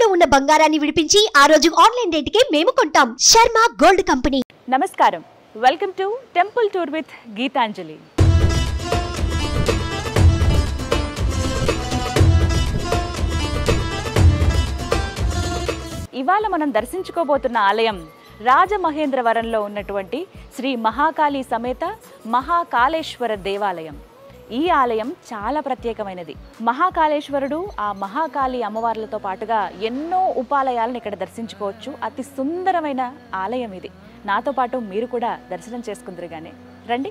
తాకట్టులో ఉన్న బంగారాన్ని విడిపించి ఆ రోజు ఆన్లైన్ రేటుకే మేము కొంటాం శర్మ గోల్డ్ కంపెనీ నమస్కారం welcome to temple tour with Geetanjali ఇవాళ మనం దర్శించుకోబోతున్న ఆలయం రాజమహేంద్రవరంలో ఉన్నటువంటి శ్రీ మహాకాళి సమేత మహాకాళేశ్వర దేవాలయం ఈ ఆలయం చాలా ప్రత్యేకమైనది మహాకాళేశ్వరుడు ఆ మహాకాళి అమ్మవార్లతో పాటుగా ఎన్నో ఉపాలయాలను ఇక్కడ దర్శించుకోవచ్చు అతి సుందరమైన ఆలయం ఇది నాతో పాటు మీరు కూడా దర్శనం చేసుకుందరు కానీ రండి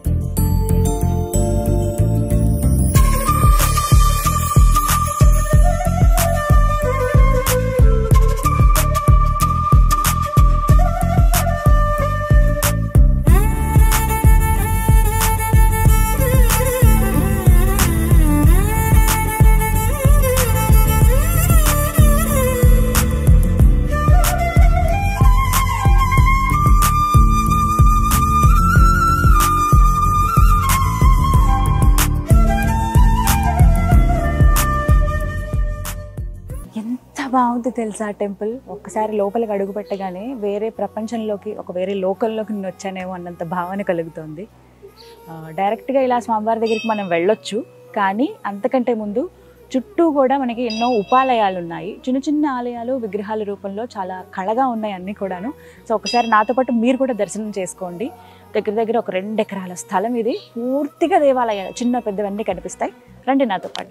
ఎంత బాగుంది తెలుసా టెంపుల్ ఒక్కసారి లోపలికి అడుగు పెట్టగానే వేరే ప్రపంచంలోకి ఒక వేరే లోకల్లోకి నేను వచ్చానేమో అన్నంత భావన కలుగుతోంది ఆ, డైరెక్ట్గా ఇలా స్వామివారి దగ్గరికి మనం వెళ్ళొచ్చు కానీ అంతకంటే ముందు చుట్టూ కూడా మనకి ఎన్నో ఉపాలయాలు ఉన్నాయి చిన్న చిన్న ఆలయాలు విగ్రహాల రూపంలో చాలా కళగా ఉన్నాయి అన్నీ కూడాను సో ఒకసారి నాతో పాటు మీరు కూడా దర్శనం చేసుకోండి దగ్గర దగ్గర ఒక రెండు ఎకరాల స్థలం ఇది పూర్తిగా దేవాలయాలు చిన్న పెద్దవన్నీ కనిపిస్తాయి రండి నాతో పాటు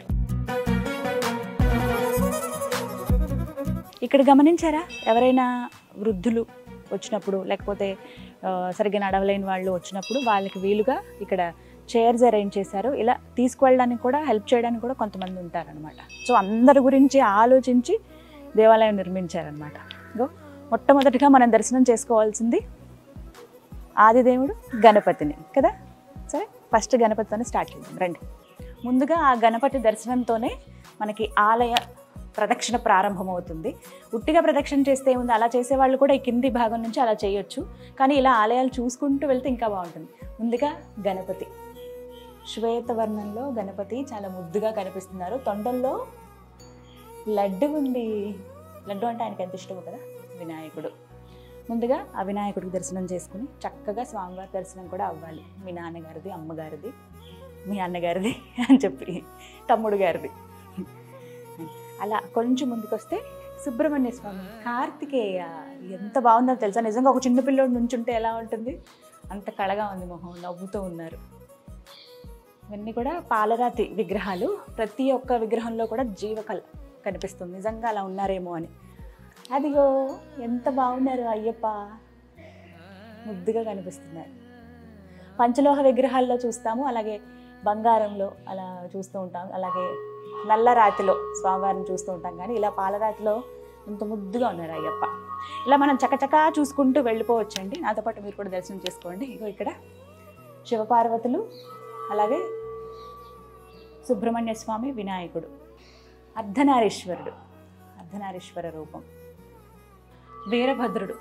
ఇక్కడ గమనించారా ఎవరైనా వృద్ధులు వచ్చినప్పుడు లేకపోతే ఆ, సరిగ్గా నడవలేని వాళ్ళు వచ్చినప్పుడు వాళ్ళకి వీలుగా ఇక్కడ చైర్స్ అరేంజ్ చేశారు ఇలా తీసుకువెళ్ళడానికి కూడా హెల్ప్ చేయడానికి కూడా కొంతమంది ఉంటారనమాట సో అందరి గురించి ఆలోచించి దేవాలయం నిర్మించారనమాట ఇగో మొట్టమొదటిగా మనం దర్శనం చేసుకోవాల్సింది ఆదిదేవుడు గణపతిని కదా సరే ఫస్ట్ గణపతితోనే స్టార్ట్ చేద్దాం రండి ముందుగా ఆ గణపతి దర్శనంతోనే మనకి ఆలయ ప్రదక్షిణ ప్రారంభమవుతుంది ఉట్టిగా ప్రదక్షిణ చేస్తే ఏముంది అలా చేసేవాళ్ళు కూడా ఈ కింది భాగం నుంచి అలా చేయొచ్చు కానీ ఇలా ఆలయాలు చూసుకుంటూ వెళ్తే ఇంకా బాగుంటుంది ముందుగా గణపతి శ్వేతవర్ణంలో గణపతి చాలా ముద్దుగా కనిపిస్తున్నారు తొండల్లో లడ్డు ఉంది లడ్డు అంటే ఆయనకి ఎంత ఇష్టమో కదా వినాయకుడు ముందుగా ఆ వినాయకుడికి దర్శనం చేసుకుని చక్కగా స్వామివారి దర్శనం కూడా అవ్వాలి మీ నాన్నగారిది అమ్మగారిది మీ అన్నగారిది అని చెప్పి తమ్ముడు గారిది అలా కొంచెం ముందుకు వస్తే సుబ్రహ్మణ్య స్వామి కార్తికేయ ఎంత బాగుందో తెలుసా నిజంగా ఒక చిన్న పిల్లోడు నుంచుంటే ఎలా ఉంటుంది అంత కళగా ఉంది మొహం నవ్వుతూ ఉన్నారు ఇవన్నీ కూడా పాలరాతి విగ్రహాలు ప్రతి ఒక్క విగ్రహంలో కూడా జీవకళ కనిపిస్తుంది నిజంగా అలా ఉన్నారేమో అని అదిగో ఎంత బాగున్నారు అయ్యప్ప ముద్దుగా కనిపిస్తున్నారు పంచలోహ విగ్రహాల్లో చూస్తాము అలాగే బంగారంలో అలా చూస్తూ ఉంటాం అలాగే నల్ల రాతిలో స్వామివారిని చూస్తూ ఉంటాం కానీ ఇలా పాలరాతిలో ఇంత ముద్దుగా ఉన్నారు అయ్యప్ప ఇలా మనం చకచకా చూసుకుంటూ వెళ్ళిపోవచ్చండి నాతో పాటు మీరు కూడా దర్శనం చేసుకోండి ఇగో ఇక్కడ శివపార్వతులు అలాగే సుబ్రహ్మణ్య స్వామి వినాయకుడు అర్ధనారీశ్వరుడు అర్ధనారీశ్వర రూపం వీరభద్రుడు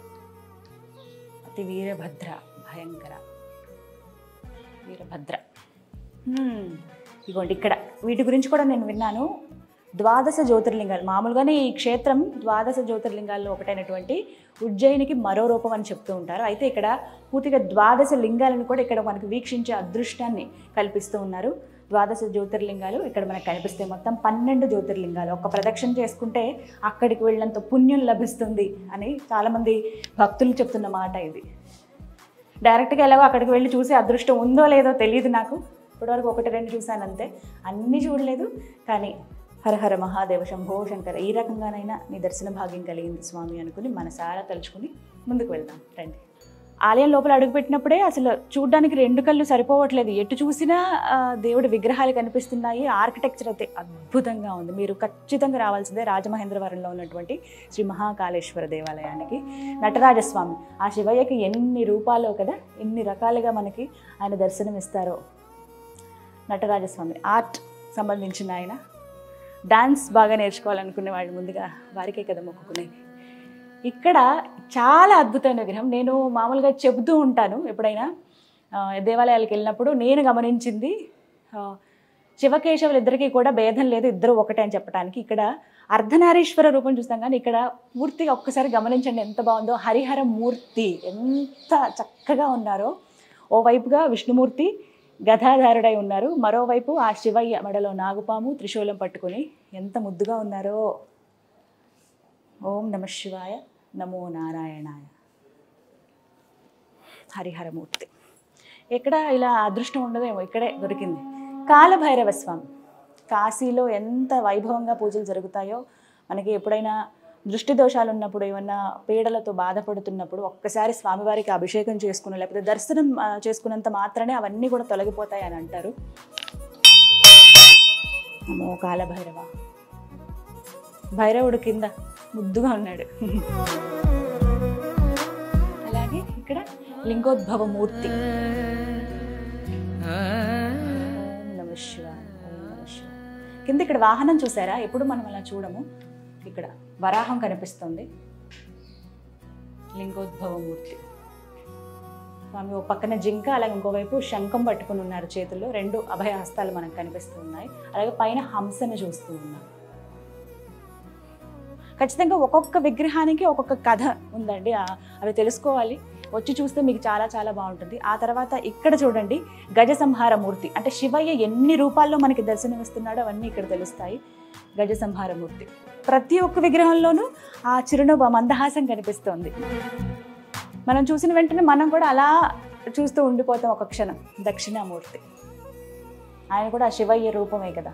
అతి వీరభద్ర భయంకర వీరభద్ర హ్మ్. ఇగోండి ఇక్కడ వీటి గురించి కూడా నేను విన్నాను ద్వాదశ జ్యోతిర్లింగాలు మామూలుగానే ఈ క్షేత్రం ద్వాదశ జ్యోతిర్లింగాల్లో ఒకటైనటువంటి ఉజ్జయినికి మరో రూపం అని చెప్తూ ఉంటారు అయితే ఇక్కడ పూర్తిగా ద్వాదశ లింగాలను కూడా ఇక్కడ మనకు వీక్షించే అదృష్టాన్ని కల్పిస్తూ ఉన్నారు ద్వాదశ జ్యోతిర్లింగాలు ఇక్కడ మనకు కనిపిస్తాయి మొత్తం పన్నెండు జ్యోతిర్లింగాలు ఒక ప్రదక్షిణ చేసుకుంటే అక్కడికి వెళ్ళినంత పుణ్యం లభిస్తుంది అని చాలామంది భక్తులు చెప్తున్న మాట ఇది డైరెక్ట్గా ఎలాగో అక్కడికి వెళ్ళి చూసే అదృష్టం ఉందో లేదో తెలియదు నాకు ఇప్పటివరకు ఒకటి రెండు చూశాను అంతే అన్నీ చూడలేదు కానీ హరహర మహాదేవ శంభో శంకర ఈ రకంగానైనా నీ దర్శన భాగ్యం కలిగింది స్వామి అనుకుని మనసారా తలుచుకుని ముందుకు వెళ్దాం రండి ఆలయం లోపల అడుగుపెట్టినప్పుడే అసలు చూడ్డానికి రెండు కళ్ళు సరిపోవట్లేదు ఎటు చూసినా ఆ, దేవుడి విగ్రహాలు కనిపిస్తున్నాయి ఆర్కిటెక్చర్ అయితే అద్భుతంగా ఉంది మీరు ఖచ్చితంగా రావాల్సిందే రాజమహేంద్రవరంలో ఉన్నటువంటి శ్రీ మహాకాళేశ్వర దేవాలయానికి నటరాజస్వామి ఆ శివయ్యకి ఎన్ని రూపాలో కదా ఎన్ని రకాలుగా మనకి ఆయన దర్శనం ఇస్తారో నటరాజస్వామి ఆర్ట్ సంబంధించిన ఆయన డాన్స్ బాగా నేర్చుకోవాలనుకునే వాళ్ళు ముందుగా వారికే కదా మొక్కుకునేది ఇక్కడ చాలా అద్భుతమైన విగ్రహం నేను మామూలుగా చెబుతూ ఉంటాను ఎప్పుడైనా ఆ, దేవాలయాలకు వెళ్ళినప్పుడు నేను గమనించింది ఆ, శివకేశవులు ఇద్దరికీ కూడా భేదం లేదు ఇద్దరు ఒకటే అని చెప్పడానికి ఇక్కడ అర్ధనారీశ్వర రూపం చూస్తాం కానీ ఇక్కడ పూర్తిగా ఒక్కసారి గమనించండి ఎంత బాగుందో హరిహర మూర్తి ఎంత చక్కగా ఉన్నారో ఓవైపుగా విష్ణుమూర్తి గదాధారుడై ఉన్నారు మరోవైపు ఆ శివయ్య మెడలో నాగుపాము త్రిశూలం పట్టుకొని ఎంత ముద్దుగా ఉన్నారో ఓం నమ శివాయ నమో నారాయణాయ హరిహరమూర్తి ఎక్కడ ఇలా అదృష్టం ఉండదేమో ఇక్కడే దొరికింది కాలభైరవ స్వామి కాశీలో ఎంత వైభవంగా పూజలు జరుగుతాయో మనకి ఎప్పుడైనా దృష్టి దోషాలు ఉన్నప్పుడు ఏమన్నా పీడలతో బాధపడుతున్నప్పుడు ఒక్కసారి స్వామివారికి అభిషేకం చేసుకుని లేకపోతే దర్శనం ఆ, చేసుకున్నంత మాత్రమే అవన్నీ కూడా తొలగిపోతాయి అని అంటారు అమ్మో కాలభైరవ భైరవుడు కింద ముద్దుగా ఉన్నాడు అలాగే ఇక్కడ లింగోద్భవ మూర్తి ఓం నమ శివాయ ఓం నమ శివాయ కింద ఇక్కడ వాహనం చూసారా ఎప్పుడు మనం అలా చూడము ఇక్కడ వరాహం కనిపిస్తుంది లింగోద్భవ మూర్తి స్వామి ఓ పక్కన జింక అలాగే ఇంకోవైపు శంఖం పట్టుకుని ఉన్నారు చేతుల్లో రెండు అభయ హస్తాలు మనకు కనిపిస్తూ ఉన్నాయి అలాగే పైన హంసను చూస్తూ ఉన్నాం ఖచ్చితంగా ఒక్కొక్క విగ్రహానికి ఒక్కొక్క కథ ఉందండి ఆ- అవి తెలుసుకోవాలి వచ్చి చూస్తే మీకు చాలా చాలా బాగుంటుంది ఆ తర్వాత ఇక్కడ చూడండి గజ సంహార మూర్తి అంటే శివయ్య ఎన్ని రూపాల్లో మనకి దర్శనమిస్తున్నాడో అవన్నీ ఇక్కడ తెలుస్తాయి గజ సంహార మూర్తి ప్రతి ఒక్క విగ్రహంలోనూ ఆ చిరునవ్వు ఆ మందహాసం కనిపిస్తోంది మనం చూసిన వెంటనే మనం కూడా అలా చూస్తూ ఉండిపోతాం ఒక క్షణం దక్షిణామూర్తి ఆయన కూడా ఆ శివయ్య రూపమే కదా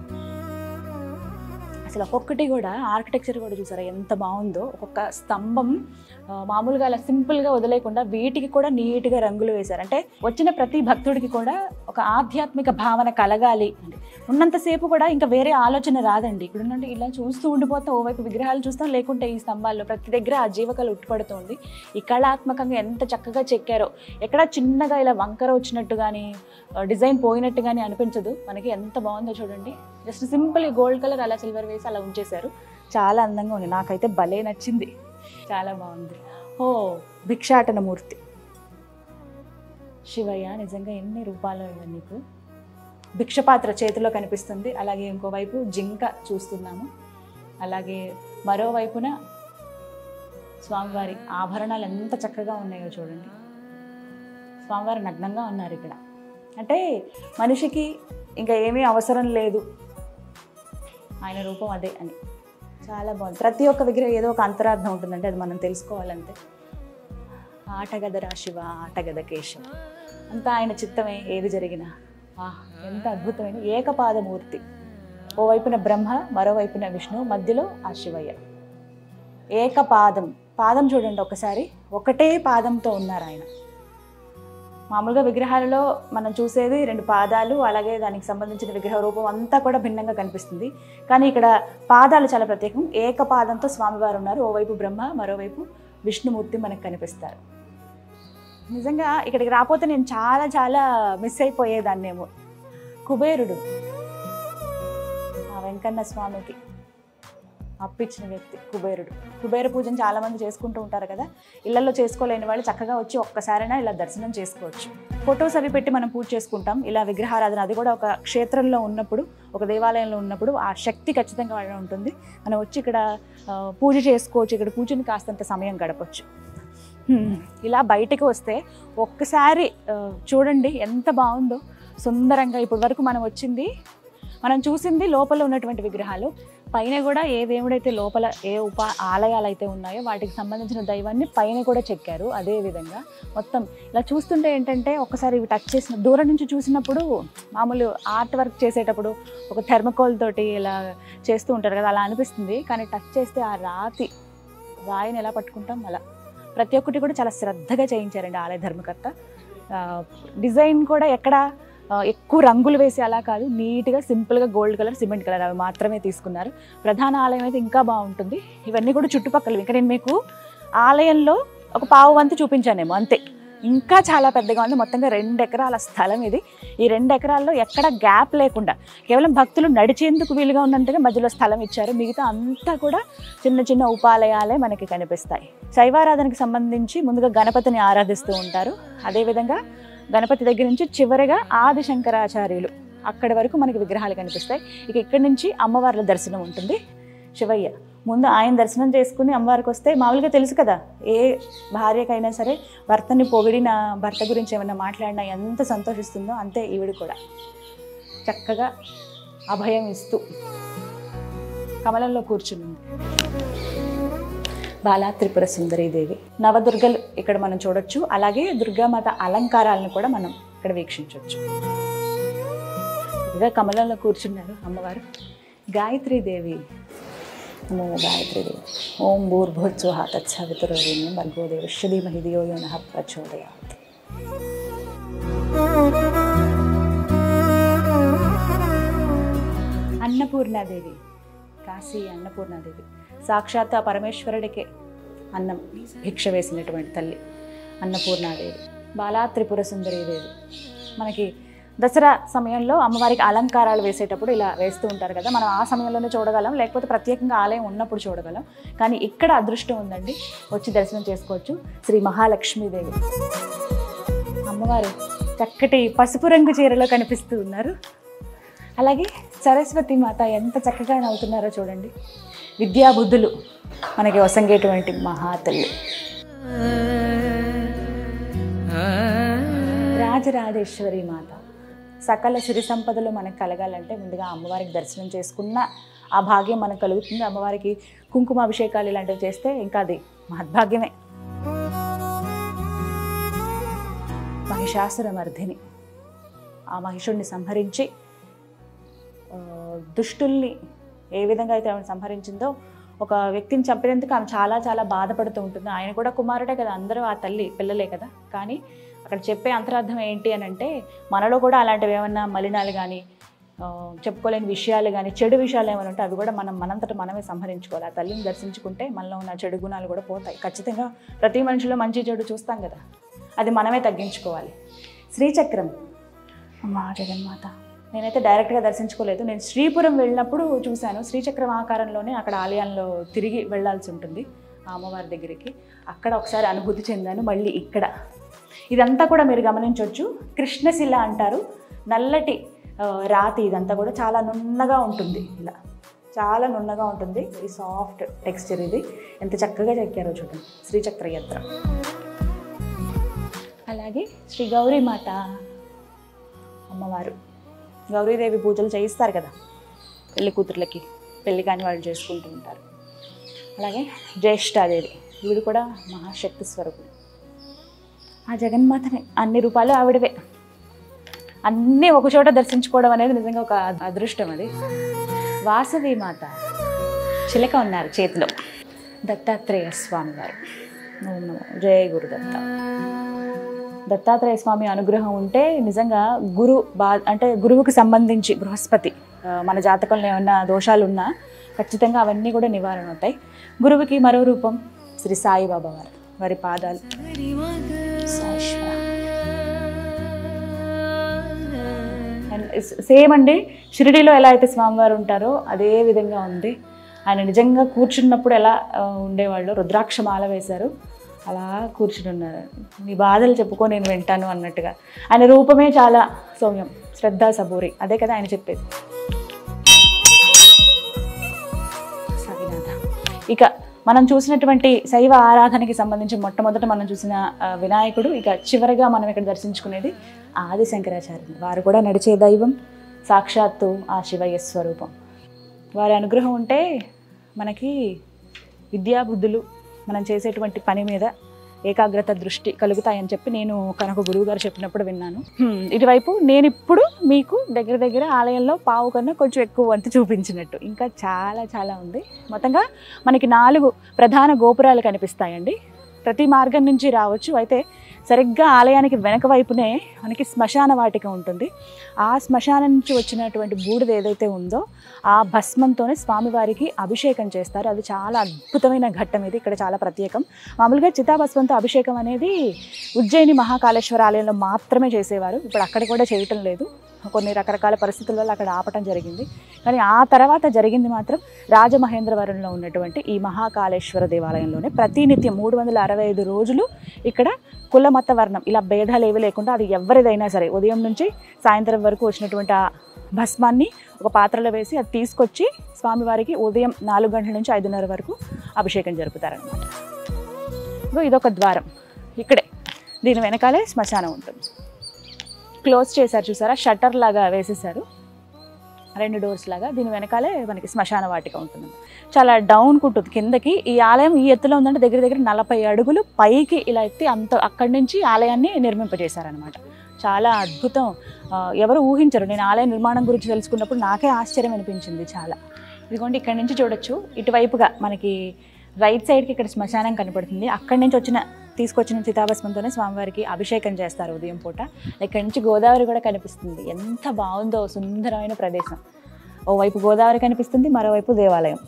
అసలు ఒక్కొక్కటి కూడా ఆర్కిటెక్చర్ కూడా చూసారా ఎంత బాగుందో ఒక్కొక్క స్తంభం ఆ, మామూలుగా అలా సింపుల్గా వదిలేకుండా వీటికి కూడా నీట్గా రంగులు వేశారు అంటే వచ్చిన ప్రతి భక్తుడికి కూడా ఒక ఆధ్యాత్మిక భావన కలగాలి అంటే ఉన్నంతసేపు కూడా ఇంకా వేరే ఆలోచన రాదండి ఇక్కడ ఉన్నట్టు ఇలా చూస్తూ ఉండిపోతాం ఓవైపు విగ్రహాలు చూస్తాం లేకుంటే ఈ స్తంభాల్లో ప్రతి దగ్గర ఆ జీవకళ ఉట్టుపడుతుంది ఈ కళాత్మకంగా ఎంత చక్కగా చెక్కారో ఎక్కడ చిన్నగా ఇలా వంకర వచ్చినట్టు కానీ డిజైన్ పోయినట్టు కానీ అనిపించదు మనకి ఎంత బాగుందో చూడండి జస్ట్ సింపుల్ గోల్డ్ కలర్ అలా సిల్వర్ వేసి అలా ఉంచేశారు చాలా అందంగా ఉంది నాకైతే భలే నచ్చింది చాలా బాగుంది ఓ భిక్షాటన మూర్తి శివయ్య నిజంగా ఎన్ని రూపాలు ఇవ్వండి నీకు భిక్షపాత్ర చేతిలో కనిపిస్తుంది అలాగే ఇంకోవైపు జింక చూస్తున్నాము అలాగే మరోవైపున స్వామివారి ఆభరణాలు ఎంత చక్కగా ఉన్నాయో చూడండి స్వామివారు నగ్నంగా ఉన్నారు ఇక్కడ అంటే మనిషికి ఇంకా ఏమీ అవసరం లేదు ఆయన రూపం అదే అని చాలా బాగుంది ప్రతి ఒక్క విగ్రహం ఏదో ఒక అంతరార్థం ఉంటుందంటే అది మనం తెలుసుకోవాలంతే ఆటగదరా శివ ఆటగద కేశవ అంతా ఆయన చిత్తమే ఏది జరిగినా ఆహ్ ఎంత అద్భుతమైన ఏకపాదమూర్తి ఓవైపున బ్రహ్మ మరోవైపున విష్ణు మధ్యలో ఆ శివయ్య ఏకపాదం పాదం చూడండి ఒకసారి ఒకటే పాదంతో ఉన్నారు ఆయన మామూలుగా విగ్రహాలలో మనం చూసేది రెండు పాదాలు అలాగే దానికి సంబంధించిన విగ్రహ రూపం అంతా కూడా భిన్నంగా కనిపిస్తుంది కానీ ఇక్కడ పాదాలు చాలా ప్రత్యేకం ఏకపాదంతో స్వామివారు ఉన్నారు ఓవైపు బ్రహ్మ మరోవైపు విష్ణుమూర్తి మనకు కనిపిస్తారు నిజంగా ఇక్కడికి రాకపోతే నేను చాలా చాలా మిస్ అయిపోయేదాన్నేమో కుబేరుడు ఆ వెంకన్న స్వామికి అప్పిచ్చిన వ్యక్తి కుబేరుడు కుబేర పూజను చాలామంది చేసుకుంటూ ఉంటారు కదా ఇళ్లలో చేసుకోలేని వాళ్ళు చక్కగా వచ్చి ఒక్కసారైనా ఇలా దర్శనం చేసుకోవచ్చు ఫొటోస్ అవి పెట్టి మనం పూజ చేసుకుంటాం ఇలా విగ్రహారాధన అది కూడా ఒక క్షేత్రంలో ఉన్నప్పుడు ఒక దేవాలయంలో ఉన్నప్పుడు ఆ శక్తి ఖచ్చితంగా వాళ్ళ ఉంటుంది మనం వచ్చి ఇక్కడ ఆ, పూజ చేసుకోవచ్చు ఇక్కడ కూర్చుని కాస్తంత సమయం గడపచ్చు హ్మ్. ఇలా బయటకు వస్తే ఒక్కసారి ఆ, చూడండి ఎంత బాగుందో సుందరంగా ఇప్పటి వరకు మనం వచ్చింది మనం చూసింది లోపల ఉన్నటువంటి విగ్రహాలు పైన కూడా ఏ దేవుడైతే లోపల ఏ ఉప ఆలయాలు అయితే ఉన్నాయో వాటికి సంబంధించిన దైవాన్ని పైన కూడా చెక్కారు అదే విధంగా మొత్తం ఇలా చూస్తుంటే ఏంటంటే ఒకసారి ఇవి టచ్ చేసిన దూరం నుంచి చూసినప్పుడు మామూలు ఆర్ట్ వర్క్ చేసేటప్పుడు ఒక థెర్మకోల్ తోటి ఇలా చేస్తూ ఉంటారు కదా అలా అనిపిస్తుంది కానీ టచ్ చేస్తే ఆ రాతి రాయిని ఎలా పట్టుకుంటాం అలా ప్రతి ఒక్కటి కూడా చాలా శ్రద్ధగా చేయించారండి ఆలయ ధర్మకర్త ఆ, డిజైన్ కూడా ఎక్కడ ఆ, ఎక్కువ రంగులు వేసి అలా కాదు నీట్గా సింపుల్గా గోల్డ్ కలర్ సిమెంట్ కలర్ అవి మాత్రమే తీసుకున్నారు ప్రధాన ఆలయం అయితే ఇంకా బాగుంటుంది ఇవన్నీ కూడా చుట్టుపక్కల ఇంకా నేను మీకు ఆలయంలో ఒక పావు వంతు చూపించానేమో అంతే ఇంకా చాలా పెద్దగా ఉంది మొత్తంగా రెండు ఎకరాల స్థలం ఇది ఈ రెండు ఎకరాల్లో ఎక్కడ గ్యాప్ లేకుండా కేవలం భక్తులు నడిచేందుకు వీలుగా ఉన్నంతగా మధ్యలో స్థలం ఇచ్చారు మిగతా అంతా కూడా చిన్న చిన్న ఉపాలయాలే మనకి కనిపిస్తాయి శైవారాధనకి సంబంధించి ముందుగా గణపతిని ఆరాధిస్తూ ఉంటారు అదేవిధంగా గణపతి దగ్గర నుంచి చివరిగా ఆది శంకరాచార్యులు అక్కడి వరకు మనకి విగ్రహాలు కనిపిస్తాయి ఇక ఇక్కడి నుంచి అమ్మవార్ల దర్శనం ఉంటుంది శివయ్య ముందు ఆయన దర్శనం చేసుకుని అమ్మవారికి వస్తే మామూలుగా తెలుసు కదా ఏ భార్యకైనా సరే భర్తని పొగిడిన భర్త గురించి ఏమైనా మాట్లాడినా ఎంత సంతోషిస్తుందో అంతే ఈవిడ కూడా చక్కగా అభయం ఇస్తూ కమలంలో కూర్చుని బాలా త్రిపుర సుందరీదేవి నవదుర్గలు ఇక్కడ మనం చూడొచ్చు అలాగే దుర్గామాత అలంకారాలను కూడా మనం ఇక్కడ వీక్షించవచ్చు ఇక కమలంలో కూర్చున్నారు అమ్మవారు గాయత్రీదేవి నమో గాయత్రీదేవి ఓం భూర్భుత్స్వహ తత్సవితురోదేవి భర్గోదేవి శ్రీమహి ధియో యో నః ప్రచోదయాత్ అన్నపూర్ణాదేవి కాశీ అన్నపూర్ణాదేవి సాక్షాత్ ఆ పరమేశ్వరుడికే అన్నం భిక్ష వేసినటువంటి తల్లి అన్నపూర్ణాదేవి బాలా త్రిపుర సుందరీదేవి మనకి దసరా సమయంలో అమ్మవారికి అలంకారాలు వేసేటప్పుడు ఇలా వేస్తూ ఉంటారు కదా మనం ఆ సమయంలోనే చూడగలం లేకపోతే ప్రత్యేకంగా ఆలయం ఉన్నప్పుడు చూడగలం కానీ ఇక్కడ అదృష్టం ఉందండి వచ్చి దర్శనం చేసుకోవచ్చు శ్రీ మహాలక్ష్మీదేవి అమ్మవారు చక్కటి పసుపు రంగు చీరలో కనిపిస్తూ ఉన్నారు అలాగే సరస్వతి మాత ఎంత చక్కగా నవ్వుతున్నారో చూడండి విద్యాబుద్ధులు మనకి వసంగేటువంటి మహాతల్లి రాజరాజేశ్వరి మాత సకల సిరి సంపదలు మనకు కలగాలంటే ముందుగా అమ్మవారికి దర్శనం చేసుకున్న ఆ భాగ్యం మనకు కలుగుతుంది అమ్మవారికి కుంకుమ అభిషేకాలు ఇలాంటివి చేస్తే ఇంకా అది మహద్భాగ్యమే మహిషాసుర మర్ధిని ఆ మహిషుడిని సంహరించి ఆ, దుష్టుల్ని ఏ విధంగా అయితే ఆమెను సంహరించిందో ఒక వ్యక్తిని చంపినందుకు ఆమె చాలా చాలా బాధపడుతూ ఉంటుంది ఆయన కూడా కుమారుడే కదా అందరూ ఆ తల్లి పిల్లలే కదా కానీ అక్కడ చెప్పే అంతరార్థం ఏంటి అని అంటే మనలో కూడా అలాంటివి ఏమన్నా మలినాలు కానీ ఆ, చెప్పుకోలేని విషయాలు కానీ చెడు విషయాలు ఏమైనా ఉంటే అవి కూడా మనం మనంతట మనమే సంహరించుకోవాలి ఆ తల్లిని దర్శించుకుంటే మనలో ఉన్న చెడు గుణాలు కూడా పోతాయి ఖచ్చితంగా ప్రతి మనిషిలో మంచి చెడు చూస్తాం కదా అది మనమే తగ్గించుకోవాలి శ్రీచక్రం అమ్మా జగన్మాత నేనైతే డైరెక్ట్గా దర్శించుకోలేదు నేను శ్రీపురం వెళ్ళినప్పుడు చూశాను శ్రీచక్రం ఆకారంలోనే అక్కడ ఆలయంలో తిరిగి వెళ్ళాల్సి ఉంటుంది ఆ అమ్మవారి దగ్గరికి అక్కడ ఒకసారి అనుభూతి చెందాను మళ్ళీ ఇక్కడ ఇదంతా కూడా మీరు గమనించవచ్చు కృష్ణశిల అంటారు నల్లటి ఆ, రాతి ఇదంతా కూడా చాలా నున్నగా ఉంటుంది ఇలా చాలా నున్నగా ఉంటుంది ఈ సాఫ్ట్ టెక్స్చర్ ఇది ఎంత చక్కగా చెక్కారో చూడండి శ్రీచక్ర యంత్రం అలాగే శ్రీ గౌరీమాత అమ్మవారు గౌరీదేవి పూజలు చేయిస్తారు కదా పెళ్లి కూతుర్లకి పెళ్లి కాని వాళ్ళు చేసుకుంటూ ఉంటారు అలాగే జ్యేష్ఠాదేవి ఈవిడ కూడా మహాశక్తి స్వరూపుడు ఆ జగన్మాతని అన్ని రూపాయలు ఆవిడవే అన్నీ ఒక చోట దర్శించుకోవడం అనేది నిజంగా ఒక అదృష్టం అది వాసవి మాత చిలక ఉన్నారు చేతిలో దత్తాత్రేయ స్వామి వారు ఓం నమో జయ గురుదత్త దత్తాత్రేయ స్వామి అనుగ్రహం ఉంటే నిజంగా గురు బా అంటే గురువుకి సంబంధించి బృహస్పతి ఆ, మన జాతకంలో ఏమన్నా దోషాలు ఉన్నా ఖచ్చితంగా అవన్నీ కూడా నివారణ అవుతాయి గురువుకి మరో రూపం శ్రీ సాయిబాబా వారు వారి పాదాలు సాయిశ్వర. అండ్ ఇస్- సేమ్ అండి షిరిడీలో ఎలా అయితే స్వామివారు ఉంటారో అదే విధంగా ఉంది ఆయన నిజంగా కూర్చున్నప్పుడు ఎలా ఆ, ఉండేవాళ్ళు రుద్రాక్ష మాల వేశారు అలా కూర్చుని ఉన్నారు మీ బాధలు చెప్పుకో నేను వింటాను అన్నట్టుగా ఆయన రూపమే చాలా సౌమ్యం శ్రద్ధ సబూరి అదే కదా ఆయన చెప్పేది సాయినాథ ఇక మనం చూసినటువంటి శైవ ఆరాధనకి సంబంధించి మొట్టమొదట మనం చూసిన ఆ, వినాయకుడు ఇక చివరిగా మనం ఇక్కడ దర్శించుకునేది ఆది శంకరాచార్యులు వారు కూడా నడిచే దైవం సాక్షాత్తు ఆ శివయ్య స్వరూపం వారి అనుగ్రహం ఉంటే మనకి విద్యాబుద్ధులు మనం చేసేటువంటి పని మీద ఏకాగ్రత దృష్టి కలుగుతాయని చెప్పి నేను కనుక గురువు గారు చెప్పినప్పుడు విన్నాను హ్మ్, ఇటువైపు నేను ఇప్పుడు మీకు దగ్గర దగ్గర ఆలయంలో పావు కన్నా కొంచెం ఎక్కువ వంతు చూపించినట్టు ఇంకా చాలా చాలా ఉంది మొత్తంగా మనకి నాలుగు ప్రధాన గోపురాలు కనిపిస్తాయండి ప్రతి మార్గం నుంచి రావచ్చు అయితే సరిగ్గా ఆలయానికి వెనక వైపునే మనకి శ్మశాన వాటిక ఉంటుంది ఆ శ్మశానం నుంచి వచ్చినటువంటి బూడిద ఏదైతే ఉందో ఆ భస్మంతోనే స్వామివారికి అభిషేకం చేస్తారు అది చాలా అద్భుతమైన ఘట్టం ఇది ఇక్కడ చాలా ప్రత్యేకం మామూలుగా చితాభస్మంతో అభిషేకం అనేది ఉజ్జయిని మహాకాళేశ్వర ఆలయంలో మాత్రమే చేసేవారు ఇప్పుడు అక్కడ కూడా చేయటం లేదు కొన్ని రకరకాల పరిస్థితుల వల్ల అక్కడ ఆపటం జరిగింది కానీ ఆ తర్వాత జరిగింది మాత్రం రాజమహేంద్రవరంలో ఉన్నటువంటి ఈ మహాకాళేశ్వర దేవాలయంలోనే ప్రతినిత్యం మూడు వందల అరవై ఐదు రోజులు ఇక్కడ కుల మత వర్ణం ఇలా భేదాలు ఏవి లేకుండా అది ఎవరిదైనా సరే ఉదయం నుంచి సాయంత్రం వరకు వచ్చినటువంటి ఆ భస్మాన్ని ఒక పాత్రలో వేసి అది తీసుకొచ్చి స్వామివారికి ఉదయం నాలుగు గంటల నుంచి ఐదున్నర వరకు అభిషేకం జరుపుతారనమాట ఇగో ఇదొక ద్వారం ఇక్కడే దీని వెనకాలే శ్మశానం ఉంటుంది క్లోజ్ చేశారు చూసారా షట్టర్ లాగా వేసేసారు రెండు డోర్స్ లాగా దీని వెనకాలే మనకి శ్మశాన వాటిక ఉంటుంది చాలా డౌన్ ఉంటుంది కిందకి ఈ ఆలయం ఈ ఎత్తులో ఉందంటే దగ్గర దగ్గర నలభై అడుగులు పైకి ఇలా ఎత్తి అంత అక్కడి నుంచి ఆలయాన్ని నిర్మింపజేశారనమాట చాలా అద్భుతం ఆ, ఎవరు ఊహించరు నేను ఆలయ నిర్మాణం గురించి తెలుసుకున్నప్పుడు నాకే ఆశ్చర్యం అనిపించింది చాలా ఇదిగోండి ఇక్కడ నుంచి చూడొచ్చు ఇటువైపుగా మనకి రైట్ సైడ్కి ఇక్కడ శ్మశానం కనపడుతుంది అక్కడి నుంచి వచ్చిన తీసుకొచ్చిన చితాభస్మంతోనే స్వామివారికి అభిషేకం చేస్తారు ఉదయం పూట ఇక్కడ నుంచి గోదావరి కూడా కనిపిస్తుంది ఎంత బాగుందో సుందరమైన ప్రదేశం ఓవైపు గోదావరి కనిపిస్తుంది మరోవైపు దేవాలయం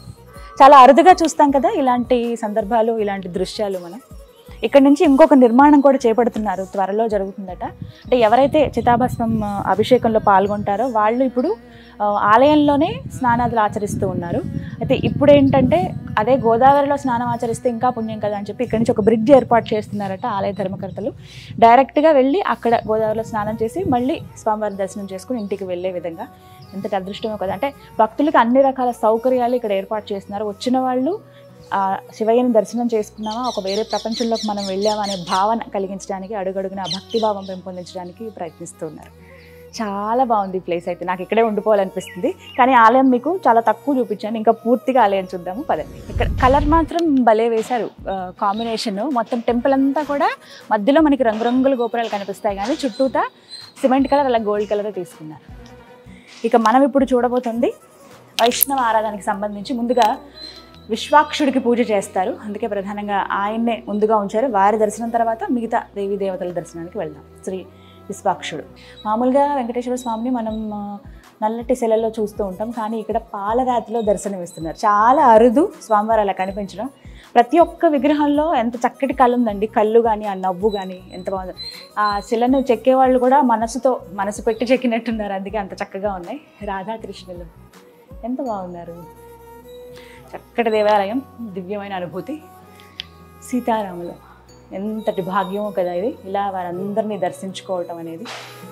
చాలా అరుదుగా చూస్తాం కదా ఇలాంటి సందర్భాలు ఇలాంటి దృశ్యాలు మనం ఇక్కడ నుంచి ఇంకొక నిర్మాణం కూడా చేపడుతున్నారు త్వరలో జరుగుతుందట అంటే ఎవరైతే చితాభస్మం ఆ, అభిషేకంలో పాల్గొంటారో వాళ్ళు ఇప్పుడు ఆ, ఆలయంలోనే స్నానాదులు ఆచరిస్తూ ఉన్నారు అయితే ఇప్పుడు ఏంటంటే అదే గోదావరిలో స్నానం ఆచరిస్తే ఇంకా పుణ్యం కదా అని చెప్పి ఇక్కడ నుంచి ఒక బ్రిడ్జ్ ఏర్పాటు చేస్తున్నారట ఆలయ ధర్మకర్తలు డైరెక్ట్గా వెళ్ళి అక్కడ గోదావరిలో స్నానం చేసి మళ్ళీ స్వామివారి దర్శనం చేసుకుని ఇంటికి వెళ్ళే విధంగా ఎంతటి అదృష్టమో కదా అంటే భక్తులకి అన్ని రకాల సౌకర్యాలు ఇక్కడ ఏర్పాటు చేస్తున్నారు వచ్చిన వాళ్ళు ఆ శివయ్యని దర్శనం చేసుకున్నామా ఒక వేరే ప్రపంచంలోకి మనం వెళ్ళామా అనే భావన కలిగించడానికి అడుగడుగున ఆ భక్తి భావం పెంపొందించడానికి ప్రయత్నిస్తున్నారు చాలా బాగుంది ఈ ప్లేస్ అయితే నాకు ఇక్కడే ఉండిపోవాలనిపిస్తుంది కానీ ఆలయం మీకు చాలా తక్కువ చూపించాను ఇంకా పూర్తిగా ఆలయం చూద్దాము పదండి ఇక్కడ కలర్ మాత్రం భలే వేశారు కాంబినేషన్ మొత్తం టెంపుల్ అంతా కూడా మధ్యలో మనకి రంగురంగుల గోపురాలు కనిపిస్తాయి కానీ చుట్టూతా సిమెంట్ కలర్ అలా గోల్డ్ కలర్ తీసుకున్నారు ఇక మనం ఇప్పుడు చూడబోతుంది వైష్ణవ ఆరాధనకి సంబంధించి ముందుగా విశ్వాక్షుడికి పూజ చేస్తారు అందుకే ప్రధానంగా ఆయన్నే ముందుగా ఉంచారు వారి దర్శనం తర్వాత మిగతా దేవీ దేవతల దర్శనానికి వెళ్దాం శ్రీ విశ్వాక్షుడు మామూలుగా వెంకటేశ్వర స్వామిని మనం ఆ, నల్లటి శిలలో చూస్తూ ఉంటాం కానీ ఇక్కడ పాలరాతిలో దర్శనం ఇస్తున్నారు చాలా అరుదు స్వామివారు అలా కనిపించడం ప్రతి ఒక్క విగ్రహంలో ఎంత చక్కటి కళ ఉందండి కళ్ళు కానీ ఆ నవ్వు కానీ ఎంత బాగుంది ఆ శిలను చెక్కే వాళ్ళు కూడా మనసుతో మనసు పెట్టి చెక్కినట్టున్నారు అందుకే అంత చక్కగా ఉన్నాయి రాధాకృష్ణులు ఎంత బాగున్నారు చక్కటి దేవాలయం దివ్యమైన అనుభూతి సీతారాములు ఎంతటి భాగ్యమో కదా ఇది ఇలా వారందరినీ దర్శించుకోవటం అనేది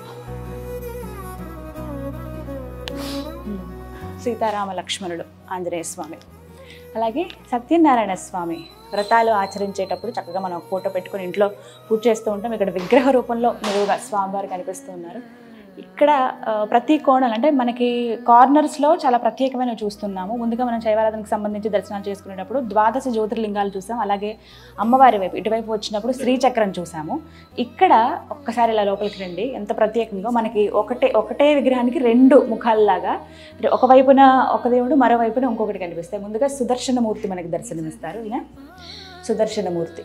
ఉమ్. సీతారామ లక్ష్మణుడు ఆంజనేయ స్వామి అలాగే సత్యనారాయణ స్వామి వ్రతాలు ఆచరించేటప్పుడు చక్కగా మనం ఒక ఫోటో పెట్టుకొని ఇంట్లో పూజ చేస్తూ ఉంటాం ఇక్కడ విగ్రహ రూపంలో నిలువుగా స్వామివారు కనిపిస్తూ ఉన్నారు ఇక్కడ ఆ, ప్రతి కోణం అంటే మనకి కార్నర్స్లో చాలా ప్రత్యేకమైన చూస్తున్నాము ముందుగా మనం శైవారాధనకు సంబంధించి దర్శనాలు చేసుకునేటప్పుడు ద్వాదశ జ్యోతిర్లింగాలు చూసాం అలాగే అమ్మవారి వైపు ఇటువైపు వచ్చినప్పుడు శ్రీచక్రం చూసాము ఇక్కడ ఒక్కసారి ఇలా లోపలికి రండి ఎంత ప్రత్యేకంగా మనకి ఒకటే ఒకటే విగ్రహానికి రెండు ముఖాల్లాగా అంటే ఒకవైపున ఒక దేవుడు మరోవైపున ఇంకొకటి కనిపిస్తాయి ముందుగా సుదర్శనమూర్తి మనకి దర్శనమిస్తారు ఈయన సుదర్శనమూర్తి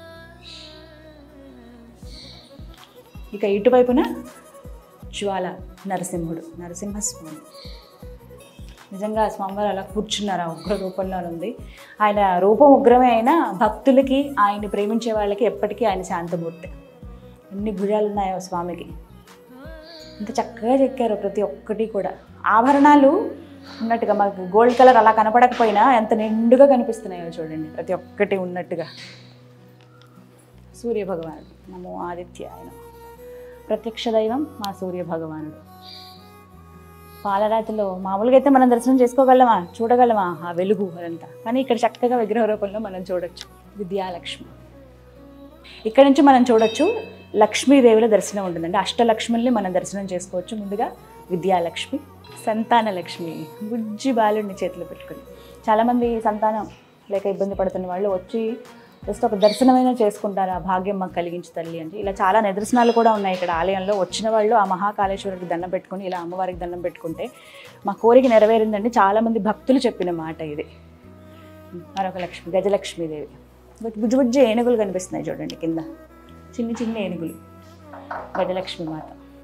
ఇక ఇటువైపున జ్వాల నరసింహుడు నరసింహస్వామి నిజంగా స్వామివారు అలా కూర్చున్నారు ఆ ఉగ్ర రూపంలో ఉంది ఆయన రూపం ఉగ్రమే అయినా భక్తులకి ఆయన్ని ప్రేమించే వాళ్ళకి ఎప్పటికీ ఆయన శాంతమూర్తి ఎన్ని భుజాలు ఉన్నాయో స్వామికి ఇంత చక్కగా చెక్కారు ప్రతి ఒక్కటి కూడా ఆభరణాలు ఉన్నట్టుగా మనకు గోల్డ్ కలర్ అలా కనపడకపోయినా ఎంత నిండుగా కనిపిస్తున్నాయో చూడండి ప్రతి ఒక్కటి ఉన్నట్టుగా సూర్య భగవానుడు నమో ఆదిత్య ఆయన ప్రత్యక్ష దైవం మా సూర్య భగవానుడు పాలరాతిలో మామూలుగా అయితే మనం దర్శనం చేసుకోగలమా చూడగలమా ఆ వెలుగు అదంతా కానీ ఇక్కడ చక్కగా విగ్రహ రూపంలో మనం చూడొచ్చు విద్యాలక్ష్మి ఇక్కడ నుంచి మనం చూడొచ్చు లక్ష్మీదేవుల దర్శనం ఉంటుందండి అష్టలక్ష్ముల్ని మనం దర్శనం చేసుకోవచ్చు ముందుగా విద్యాలక్ష్మి సంతాన లక్ష్మి బుజ్జి బాలుడిని చేతిలో పెట్టుకుని చాలామంది సంతానం లేక ఇబ్బంది పడుతున్న వాళ్ళు వచ్చి జస్ట్ ఒక దర్శనమైనా చేసుకుంటారు ఆ భాగ్యం మాకు కలిగించి తల్లి అంటే ఇలా చాలా నిదర్శనాలు కూడా ఉన్నాయి ఇక్కడ ఆలయంలో వచ్చిన వాళ్ళు ఆ మహాకాళేశ్వరికి దండం పెట్టుకుని ఇలా అమ్మవారికి దండం పెట్టుకుంటే మా కోరిక నెరవేరిందండి చాలామంది భక్తులు చెప్పిన మాట ఇది మరొక లక్ష్మి గజలక్ష్మీదేవి బుజ్జి బుజ్జి ఏనుగులు కనిపిస్తున్నాయి చూడండి కింద చిన్ని చిన్న ఏనుగులు గజలక్ష్మి మాత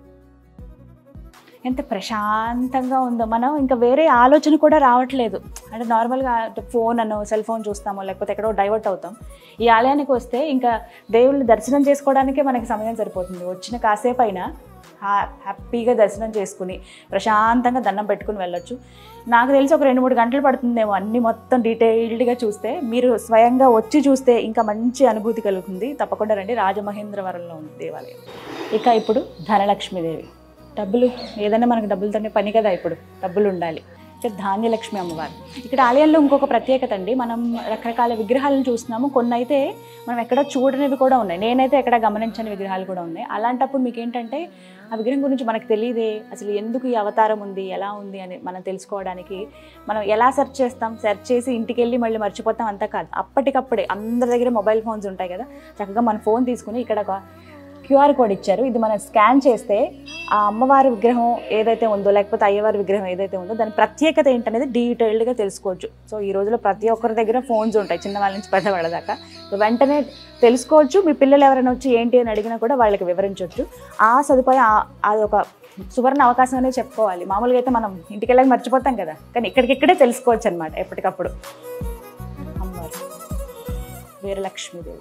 ఎంత ప్రశాంతంగా ఉందో మనం ఇంకా వేరే ఆలోచన కూడా రావట్లేదు అంటే నార్మల్గా ఫోన్ అనో సెల్ ఫోన్ చూస్తామో లేకపోతే ఎక్కడో డైవర్ట్ అవుతాం ఈ ఆలయానికి వస్తే ఇంకా దేవుళ్ళని దర్శనం చేసుకోవడానికే మనకి సమయం సరిపోతుంది వచ్చిన కాసేపు అయినా హా- హ్యాపీగా దర్శనం చేసుకుని ప్రశాంతంగా దండం పెట్టుకుని వెళ్ళొచ్చు నాకు తెలిసి ఒక రెండు మూడు గంటలు పడుతుందేమో అన్ని మొత్తం డీటెయిల్డ్గా చూస్తే మీరు స్వయంగా వచ్చి చూస్తే ఇంకా మంచి అనుభూతి కలుగుతుంది తప్పకుండా రండి రాజమహేంద్రవరంలో ఉంది దేవాలయం ఇక ఇప్పుడు ధనలక్ష్మీదేవి డబ్బులు ఏదైనా మనకు డబ్బులతోనే పని కదా ఇప్పుడు డబ్బులు ఉండాలి ఇక్కడ ధాన్యలక్ష్మి అమ్మవారు ఇక్కడ ఆలయంలో ఇంకొక ప్రత్యేకత అండి మనం రకరకాల విగ్రహాలను చూస్తున్నాము కొన్ని అయితే మనం ఎక్కడ చూడనివి కూడా ఉన్నాయి నేనైతే ఎక్కడ గమనించని విగ్రహాలు కూడా ఉన్నాయి అలాంటప్పుడు మీకు ఏంటంటే ఆ విగ్రహం గురించి మనకు తెలియదే అసలు ఎందుకు ఈ అవతారం ఉంది ఎలా ఉంది అని మనం తెలుసుకోవడానికి మనం ఎలా సెర్చ్ చేస్తాం సెర్చ్ చేసి ఇంటికి వెళ్ళి మళ్ళీ మర్చిపోతాం అంతా కాదు అప్పటికప్పుడే అందరి దగ్గర మొబైల్ ఫోన్స్ ఉంటాయి కదా చక్కగా మన ఫోన్ తీసుకుని ఇక్కడ ఒక క్యూఆర్ కోడ్ ఇచ్చారు ఇది మనం స్కాన్ చేస్తే ఆ అమ్మవారి విగ్రహం ఏదైతే ఉందో లేకపోతే అయ్యవారి విగ్రహం ఏదైతే ఉందో దాని ప్రత్యేకత ఏంటనేది డీటెయిల్డ్గా తెలుసుకోవచ్చు సో ఈ రోజుల్లో ప్రతి ఒక్కరి దగ్గర ఫోన్స్ ఉంటాయి చిన్నవాళ్ళ నుంచి పెద్దవాళ్ళ దాకా సో వెంటనే తెలుసుకోవచ్చు మీ పిల్లలు ఎవరైనా వచ్చి ఏంటి అని అడిగినా కూడా వాళ్ళకి వివరించవచ్చు ఆ సదుపాయం ఆ- అది ఒక సువర్ణ అవకాశం అనేది చెప్పుకోవాలి మామూలుగా అయితే మనం ఇంటికి వెళ్ళాక మర్చిపోతాం కదా కానీ ఇక్కడికిక్కడే తెలుసుకోవచ్చు అనమాట ఎప్పటికప్పుడు అమ్మవారు వీరలక్ష్మీదేవి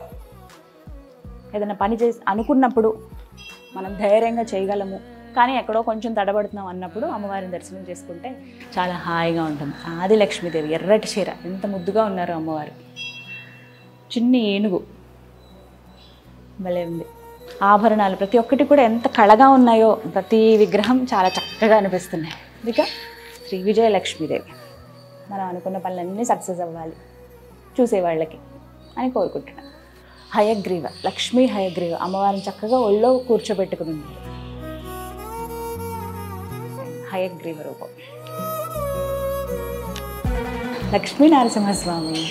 ఏదైనా పని చేసి అనుకున్నప్పుడు మనం ధైర్యంగా చేయగలము కానీ ఎక్కడో కొంచెం తడబడుతున్నాం అన్నప్పుడు అమ్మవారిని దర్శనం చేసుకుంటే చాలా హాయిగా ఉంటుంది ఆది లక్ష్మీదేవి ఎర్రటి చీర ఎంత ముద్దుగా ఉన్నారు అమ్మవారు చిన్ని ఏనుగు భలే ఉంది ఆభరణాలు ప్రతి ఒక్కటి కూడా ఎంత కళగా ఉన్నాయో ప్రతి విగ్రహం చాలా చక్కగా అనిపిస్తున్నాయి ఇక శ్రీ విజయలక్ష్మీదేవి మనం అనుకున్న పనులన్నీ సక్సెస్ అవ్వాలి చూసేవాళ్ళకి అని కోరుకుంటున్నాను హయగ్రీవ లక్ష్మీ హయగ్రీవ అమ్మవారిని చక్కగా ఒళ్ళో కూర్చోబెట్టుకుని ఉన్నారు హయగ్రీవ రూపం లక్ష్మీ నరసింహస్వామి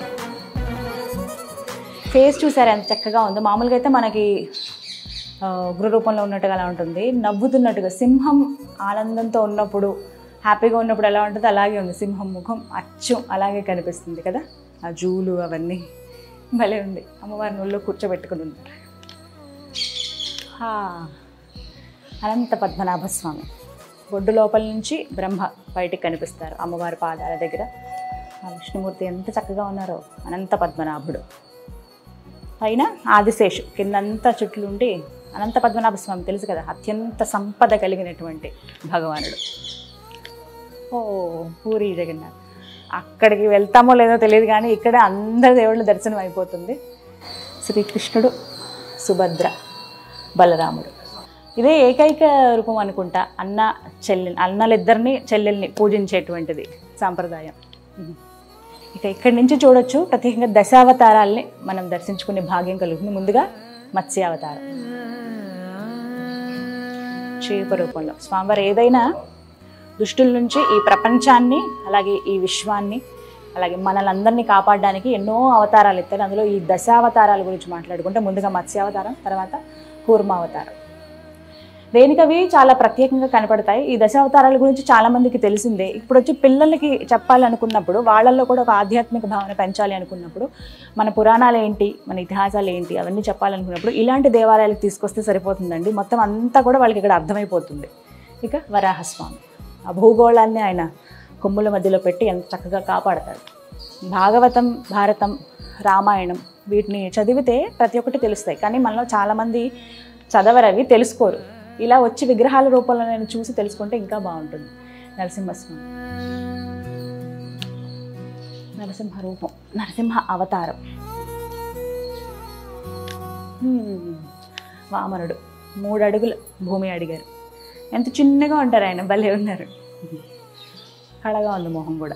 ఫేస్ చూసారు ఎంత చక్కగా ఉందో మామూలుగా అయితే మనకి ఆ, ఉగ్ర రూపంలో ఉన్నట్టుగా అలా ఉంటుంది నవ్వుతున్నట్టుగా సింహం ఆనందంతో ఉన్నప్పుడు హ్యాపీగా ఉన్నప్పుడు ఎలా ఉంటుందో అలాగే ఉంది సింహం ముఖం అచ్చం అలాగే కనిపిస్తుంది కదా ఆ జూలు అవన్నీ భలే ఉంది అమ్మవారిని ఒళ్ళో కూర్చోబెట్టుకుని ఉన్నారు హా. అనంత పద్మనాభ స్వామి బొడ్డు లోపల నుంచి బ్రహ్మ బయటికి కనిపిస్తారు అమ్మవారి పాదాల దగ్గర ఆ విష్ణుమూర్తి ఎంత చక్కగా ఉన్నారో అనంత పద్మనాభుడు పైన ఆదిశేషు కిందంతా చుట్లు ఉండి అనంత పద్మనాభ స్వామి తెలుసు కదా అత్యంత సంపద కలిగినటువంటి భగవానుడు ఓ పూరి జగన్నాథ్ అక్కడికి వెళ్తామో లేదో తెలియదు కానీ ఇక్కడ అందరి దేవుళ్ళ దర్శనం అయిపోతుంది శ్రీకృష్ణుడు సుభద్ర బలరాముడు ఇదే ఏకైక రూపం అనుకుంటా అన్న చెల్లెని అన్నలిద్దరిని చెల్లెల్ని పూజించేటువంటిది సాంప్రదాయం ఇక ఇక్కడి నుంచి చూడొచ్చు ప్రత్యేకంగా దశావతారాల్ని మనం దర్శించుకునే భాగ్యం కలుగుతుంది ముందుగా మత్స్యావతారం చేప రూపంలో స్వామివారు ఏదైనా దుష్టుల నుంచి ఈ ప్రపంచాన్ని అలాగే ఈ విశ్వాన్ని అలాగే మనలందరినీ కాపాడడానికి ఎన్నో అవతారాలు ఎత్తారు అందులో ఈ దశావతారాల గురించి మాట్లాడుకుంటే ముందుగా మత్స్యావతారం తర్వాత కూర్మావతారం దేనికవి చాలా ప్రత్యేకంగా కనపడతాయి ఈ దశావతారాల గురించి చాలా మందికి తెలిసిందే ఇప్పుడు వచ్చి పిల్లలకి చెప్పాలనుకున్నప్పుడు వాళ్ళల్లో కూడా ఒక ఆధ్యాత్మిక భావన పెంచాలి అనుకున్నప్పుడు మన పురాణాలు ఏంటి మన ఇతిహాసాలు ఏంటి అవన్నీ చెప్పాలనుకున్నప్పుడు ఇలాంటి దేవాలయాలకు తీసుకొస్తే సరిపోతుందండి మొత్తం అంతా కూడా వాళ్ళకి ఇక్కడ అర్థమైపోతుంది ఇక వరాహస్వామి ఆ భూగోళాన్ని ఆయన కొమ్ముల మధ్యలో పెట్టి ఎంత చక్కగా కాపాడతాడు భాగవతం భారతం రామాయణం వీటిని చదివితే ప్రతి ఒక్కటి తెలుస్తాయి కానీ మనలో చాలామంది చదవరు అవి తెలుసుకోరు ఇలా వచ్చి విగ్రహాల రూపంలో నేను చూసి తెలుసుకుంటే ఇంకా బాగుంటుంది నరసింహస్వామి నరసింహ రూపం నరసింహ అవతారం హ్మ్. వామనుడు మూడు అడుగులు భూమి అడిగారు ఎంత చిన్నగా ఉంటారు ఆయన భలే ఉన్నారు కళగా ఉంది మొహం కూడా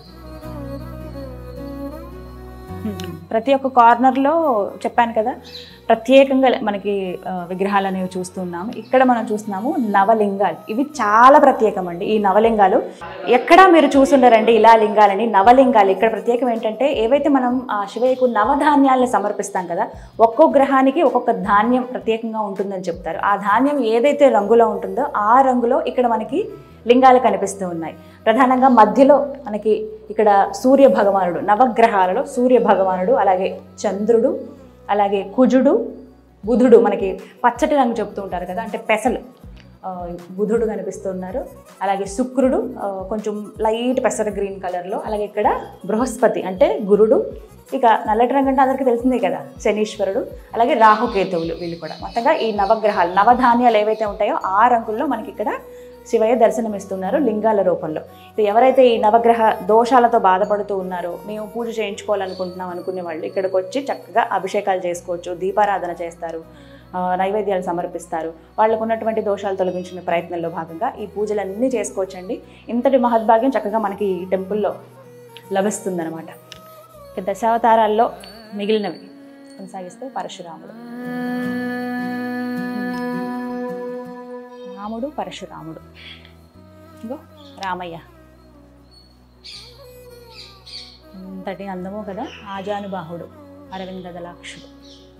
హ్మ్. ప్రతి ఒక్క కార్నర్లో చెప్పాను కదా ప్రత్యేకంగా మనకి ఆ, విగ్రహాలు అనేవి చూస్తున్నాము ఇక్కడ మనం చూస్తున్నాము నవలింగాలు ఇవి చాలా ప్రత్యేకం అండి ఈ నవలింగాలు ఎక్కడా మీరు చూసుండరండి ఇలా లింగాలని నవలింగాలు ఇక్కడ ప్రత్యేకం ఏంటంటే ఏవైతే మనం ఆ శివయ్యకు నవధాన్యాలను సమర్పిస్తాం కదా ఒక్కో గ్రహానికి ఒక్కొక్క ధాన్యం ప్రత్యేకంగా ఉంటుందని చెప్తారు ఆ ధాన్యం ఏదైతే రంగులో ఉంటుందో ఆ రంగులో ఇక్కడ మనకి లింగాలు కనిపిస్తూ ఉన్నాయి ప్రధానంగా మధ్యలో మనకి ఇక్కడ సూర్య భగవానుడు నవగ్రహాలలో సూర్య భగవానుడు అలాగే చంద్రుడు అలాగే కుజుడు బుధుడు మనకి పచ్చటి రంగు చెప్తూ ఉంటారు కదా అంటే పెసలు ఆ, బుధుడు కనిపిస్తున్నారు అలాగే శుక్రుడు ఆ, కొంచెం లైట్ పెసర గ్రీన్ కలర్లో అలాగే ఇక్కడ బృహస్పతి అంటే గురుడు ఇక నల్లటి రంగు అంటే అందరికీ తెలిసిందే కదా శనీశ్వరుడు అలాగే రాహుకేతువులు వీళ్ళు కూడా మొత్తంగా ఈ నవగ్రహాలు నవధాన్యాలు ఏవైతే ఉంటాయో ఆ రంగుల్లో మనకి ఇక్కడ శివయ్య దర్శనమిస్తున్నారు లింగాల రూపంలో ఇది ఎవరైతే ఈ నవగ్రహ దోషాలతో బాధపడుతూ ఉన్నారో మేము పూజ చేయించుకోవాలనుకుంటున్నాం అనుకునే వాళ్ళు ఇక్కడికి వచ్చి చక్కగా అభిషేకాలు చేసుకోవచ్చు దీపారాధన చేస్తారు ఆ, నైవేద్యాలు సమర్పిస్తారు వాళ్ళకు ఉన్నటువంటి దోషాలు తొలగించిన ప్రయత్నంలో భాగంగా ఈ పూజలన్నీ చేసుకోవచ్చండి ఇంతటి మహద్భాగ్యం చక్కగా మనకి ఈ టెంపుల్లో లభిస్తుందన్నమాట ఇక దశావతారాల్లో మిగిలినవి కొనసాగిస్తే పరశురాముడు రాముడు పరశురాముడు ఇగో రామయ్య అంతటి అందమో కదా ఆజానుబాహుడు అరవింద దళాక్షుడు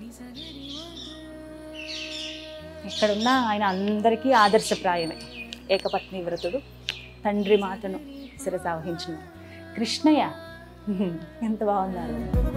ఎక్కడున్నా ఆయన అందరికీ ఆదర్శప్రాయమే ఏకపత్ని వ్రతుడు తండ్రి మాటను శిరసావహించిన కృష్ణయ్య ఎంత బాగున్నారు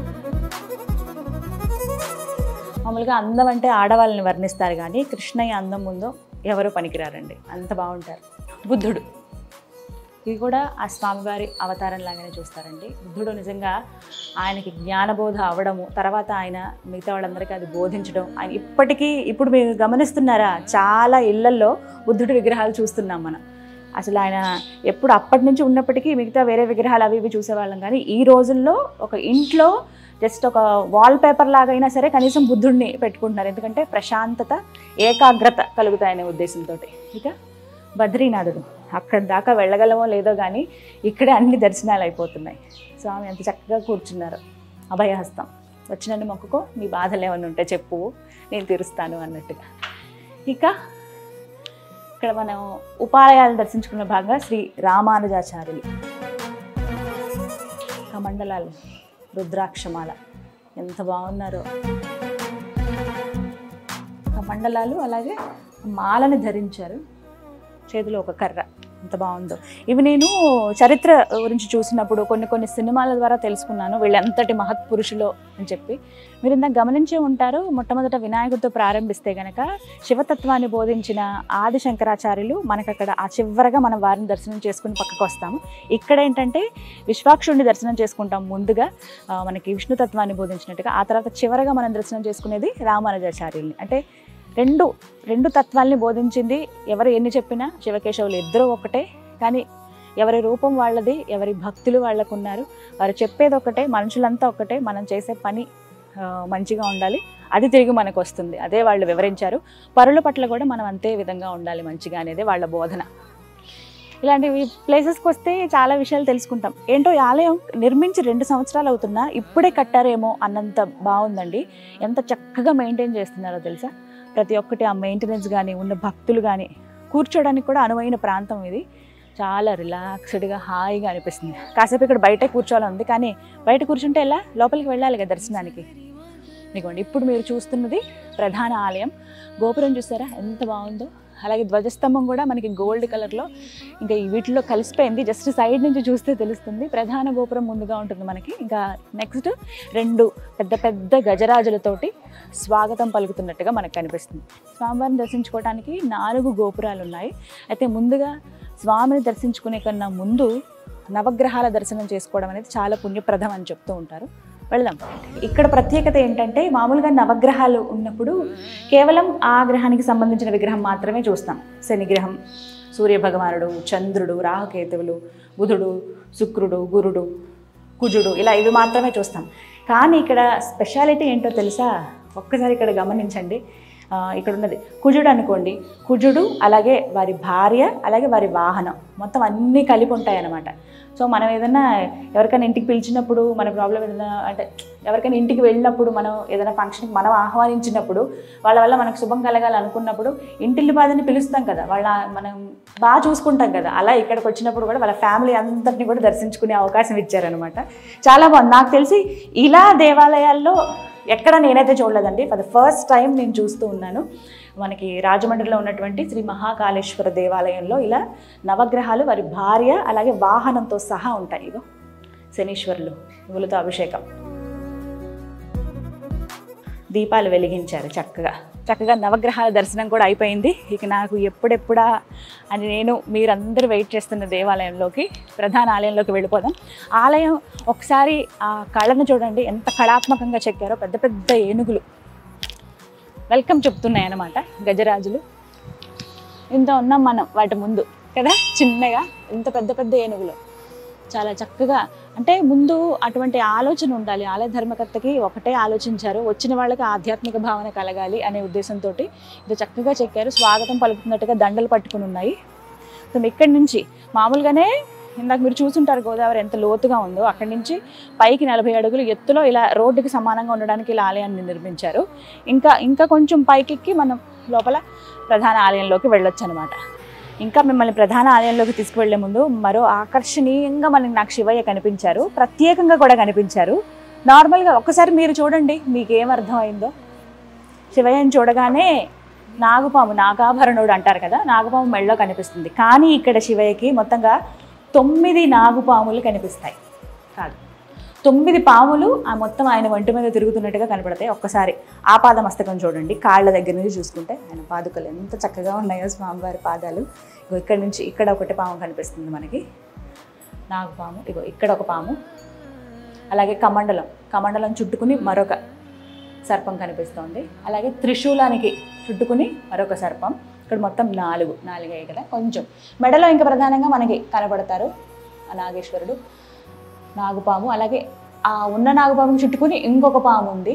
మామూలుగా అందం అంటే ఆడవాళ్ళని వర్ణిస్తారు కానీ కృష్ణయ్య అందం ముందో ఎవరు పనికిరారండి అంత బాగుంటారు బుద్ధుడు ఇది కూడా ఆ స్వామివారి అవతారం లాగానే చూస్తారండి బుద్ధుడు నిజంగా ఆయనకి జ్ఞానబోధ అవ్వడము తర్వాత ఆయన మిగతా వాళ్ళందరికీ అది బోధించడం ఆయన ఇప్పటికీ ఇప్పుడు మీరు గమనిస్తున్నారా చాలా ఇళ్లల్లో బుద్ధుడి విగ్రహాలు చూస్తున్నాం మనం అసలు ఆయన ఎప్పుడు అప్పటి నుంచి ఉన్నప్పటికీ మిగతా వేరే విగ్రహాలు అవి ఇవి చూసేవాళ్ళం కానీ ఈ రోజుల్లో ఒక ఇంట్లో జస్ట్ ఒక వాల్ పేపర్ లాగా అయినా సరే కనీసం బుద్ధుడిని పెట్టుకుంటున్నారు ఎందుకంటే ప్రశాంతత ఏకాగ్రత కలుగుతాయనే ఉద్దేశంతో ఇక బద్రీనాథుడు అక్కడి దాకా వెళ్ళగలమో లేదో కానీ ఇక్కడే అన్ని దర్శనాలు అయిపోతున్నాయి స్వామి ఎంత చక్కగా కూర్చున్నారు అభయహస్తం వచ్చినన్ను మొక్కుకో నీ బాధలు ఏమైనా ఉంటే చెప్పు నేను తీరుస్తాను అన్నట్టుగా ఇక ఇక్కడ మనం ఉపాలయాలు దర్శించుకున్న భాగంగా శ్రీ రామానుజాచార్యులు కమండలాలు రుద్రాక్షమాల ఎంత బాగున్నారో కమండలాలు అలాగే మాలని ధరించారు చేతిలో ఒక కర్ర ఎంత బాగుందో ఇవి నేను చరిత్ర గురించి చూసినప్పుడు కొన్ని కొన్ని సినిమాల ద్వారా తెలుసుకున్నాను వీళ్ళు ఎంతటి మహత్పురుషులో అని చెప్పి మీరు ఇందాక గమనించే ఉంటారు మొట్టమొదట వినాయకుడితో ప్రారంభిస్తే గనక శివతత్వాన్ని బోధించిన ఆది శంకరాచార్యులు మనకు అక్కడ ఆ చివరగా మనం వారిని దర్శనం చేసుకుని పక్కకు వస్తాము ఇక్కడ ఏంటంటే విశ్వాక్షుడిని దర్శనం చేసుకుంటాం ముందుగా ఆ, మనకి విష్ణుతత్వాన్ని బోధించినట్టుగా ఆ తర్వాత చివరగా మనం దర్శనం చేసుకునేది రామానుజాచార్యుల్ని అంటే రెండు రెండు తత్వాల్ని బోధించింది ఎవరు ఎన్ని చెప్పినా శివకేశవులు ఇద్దరూ ఒకటే కానీ ఎవరి రూపం వాళ్ళది ఎవరి భక్తులు వాళ్ళకు ఉన్నారు వారు చెప్పేది ఒకటే మనుషులంతా ఒకటే మనం చేసే పని ఆ, మంచిగా ఉండాలి అది తిరిగి మనకు వస్తుంది అదే వాళ్ళు వివరించారు పరుల పట్ల కూడా మనం అంతే విధంగా ఉండాలి మంచిగా అనేది వాళ్ళ బోధన ఇలాంటివి ప్లేసెస్కి వస్తే చాలా విషయాలు తెలుసుకుంటాం ఏంటో ఈ ఆలయం నిర్మించి రెండు సంవత్సరాలు అవుతున్నా ఇప్పుడే కట్టారేమో అన్నంత బాగుందండి ఎంత చక్కగా మెయింటైన్ చేస్తున్నారో తెలుసా ప్రతి ఒక్కటి ఆ మెయింటెనెన్స్ కానీ ఉన్న భక్తులు కానీ కూర్చోడానికి కూడా అనువైన ప్రాంతం ఇది చాలా రిలాక్స్డ్గా హాయిగా అనిపిస్తుంది కాసేపు ఇక్కడ బయటే కూర్చోవాలని ఉంది కానీ బయట కూర్చుంటే ఎలా లోపలికి వెళ్ళాలి కదా దర్శనానికి ఇదిగోండి ఇప్పుడు మీరు చూస్తున్నది ప్రధాన ఆలయం గోపురం చూసారా ఎంత బాగుందో అలాగే ధ్వజస్తంభం కూడా మనకి గోల్డ్ కలర్లో ఇంకా ఈ వీటిలో కలిసిపోయింది జస్ట్ సైడ్ నుంచి చూస్తే తెలుస్తుంది ప్రధాన గోపురం ముందుగా ఉంటుంది మనకి ఇంకా నెక్స్ట్ రెండు పెద్ద పెద్ద గజరాజులతోటి స్వాగతం పలుకుతున్నట్టుగా మనకు కనిపిస్తుంది స్వామివారిని దర్శించుకోవడానికి నాలుగు గోపురాలు ఉన్నాయి అయితే ముందుగా స్వామిని దర్శించుకునే కన్నా ముందు నవగ్రహాల దర్శనం చేసుకోవడం అనేది చాలా పుణ్యప్రదం అని చెప్తూ ఉంటారు వెళ్దాం ఇక్కడ ప్రత్యేకత ఏంటంటే మామూలుగా నవగ్రహాలు ఉన్నప్పుడు కేవలం ఆ గ్రహానికి సంబంధించిన విగ్రహం మాత్రమే చూస్తాం శనిగ్రహం సూర్య భగవానుడు చంద్రుడు రాహుకేతువులు బుధుడు శుక్రుడు గురుడు కుజుడు ఇలా ఇవి మాత్రమే చూస్తాం కానీ ఇక్కడ స్పెషాలిటీ ఏంటో తెలుసా ఒక్కసారి ఇక్కడ గమనించండి ఆ, ఇక్కడ ఉన్నది కుజుడు అనుకోండి కుజుడు అలాగే వారి భార్య అలాగే వారి వాహనం మొత్తం అన్నీ కలిపి ఉంటాయి అన్నమాట సో మనం ఏదైనా ఎవరికైనా ఇంటికి పిలిచినప్పుడు మన ప్రాబ్లం ఏదైనా అంటే ఎవరికైనా ఇంటికి వెళ్ళినప్పుడు మనం ఏదైనా ఫంక్షన్కి మనం ఆహ్వానించినప్పుడు వాళ్ళ వల్ల మనకు శుభం కలగాలి అనుకున్నప్పుడు ఇంటిల్లి బాధని పిలుస్తాం కదా వాళ్ళ మనం బాగా చూసుకుంటాం కదా అలా ఇక్కడికి వచ్చినప్పుడు కూడా వాళ్ళ ఫ్యామిలీ అంతటిని కూడా దర్శించుకునే అవకాశం ఇచ్చారనమాట చాలా బాగుంది నాకు తెలిసి ఇలా దేవాలయాల్లో ఎక్కడ నేనైతే చూడలేదండి ఫర్ ద ఫస్ట్ టైం నేను చూస్తూ ఉన్నాను మనకి రాజమండ్రిలో ఉన్నటువంటి శ్రీ మహాకాళేశ్వర దేవాలయంలో ఇలా నవగ్రహాలు వారి భార్య అలాగే వాహనంతో సహా ఉంటాయి ఇగో శనీశ్వరులు ఇవులతో అభిషేకం దీపాలు వెలిగించారు చక్కగా చక్కగా నవగ్రహాల దర్శనం కూడా అయిపోయింది ఇక నాకు ఎప్పుడెప్పుడా అని నేను మీరందరూ వెయిట్ చేస్తున్న దేవాలయంలోకి ప్రధాన ఆలయంలోకి వెళ్ళిపోదాం ఆలయం ఒకసారి ఆ కళను చూడండి ఎంత కళాత్మకంగా చెక్కారో పెద్ద పెద్ద ఏనుగులు వెల్కమ్ చెప్తున్నాయి అన్నమాట గజరాజులు ఇంత ఉన్నాం మనం వాటి ముందు కదా చిన్నగా ఇంత పెద్ద పెద్ద ఏనుగులు చాలా చక్కగా అంటే ముందు అటువంటి ఆలోచన ఉండాలి ఆలయ ధర్మకర్తకి ఒకటే ఆలోచించారు వచ్చిన వాళ్ళకి ఆధ్యాత్మిక భావన కలగాలి అనే ఉద్దేశంతో ఇది చక్కగా చెక్కారు స్వాగతం పలుకుతున్నట్టుగా దండలు పట్టుకుని ఉన్నాయి సో ఇక్కడి నుంచి మామూలుగానే ఇందాక మీరు చూసుంటారు గోదావరి ఎంత లోతుగా ఉందో అక్కడి నుంచి పైకి నలభై అడుగులు ఎత్తులో ఇలా రోడ్డుకి సమానంగా ఉండడానికి ఇలా ఆలయాన్ని నిర్మించారు ఇంకా ఇంకా కొంచెం పైకెక్కి మనం లోపల ప్రధాన ఆలయంలోకి వెళ్ళొచ్చు అనమాట ఇంకా మిమ్మల్ని ప్రధాన ఆలయంలోకి తీసుకువెళ్లే ముందు మరో ఆకర్షణీయంగా మనకి నాకు శివయ్య కనిపించారు ప్రత్యేకంగా కూడా కనిపించారు నార్మల్గా ఒక్కసారి మీరు చూడండి మీకు ఏం అర్థమైందో శివయ్యని చూడగానే నాగుపాము నాగాభరణుడు అంటారు కదా నాగుపాము మెళ్ళలో కనిపిస్తుంది కానీ ఇక్కడ శివయ్యకి మొత్తంగా తొమ్మిది నాగుపాములు కనిపిస్తాయి కాదు తొమ్మిది పాములు ఆ మొత్తం ఆయన ఒంటి మీద తిరుగుతున్నట్టుగా కనపడతాయి ఒక్కసారి ఆపాద మస్తకం చూడండి కాళ్ళ దగ్గర నుంచి చూసుకుంటే ఆయన పాదుకలు ఎంత చక్కగా ఉన్నాయో స్వామివారి పాదాలు ఇగో ఇక్కడ నుంచి ఇక్కడ ఒకటి పాము కనిపిస్తుంది మనకి నాగుపాము ఇగో ఇక్కడ ఒక పాము అలాగే కమండలం కమండలం చుట్టుకుని మరొక సర్పం కనిపిస్తోంది అలాగే త్రిశూలానికి చుట్టుకుని మరొక సర్పం ఇక్కడ మొత్తం నాలుగు నాలుగే కదా కొంచెం మెడలో ఇంకా ప్రధానంగా మనకి కనబడతారు ఆ నాగేశ్వరుడు నాగుపాము అలాగే ఆ ఉన్న నాగుపాము చుట్టుకుని ఇంకొక పాము ఉంది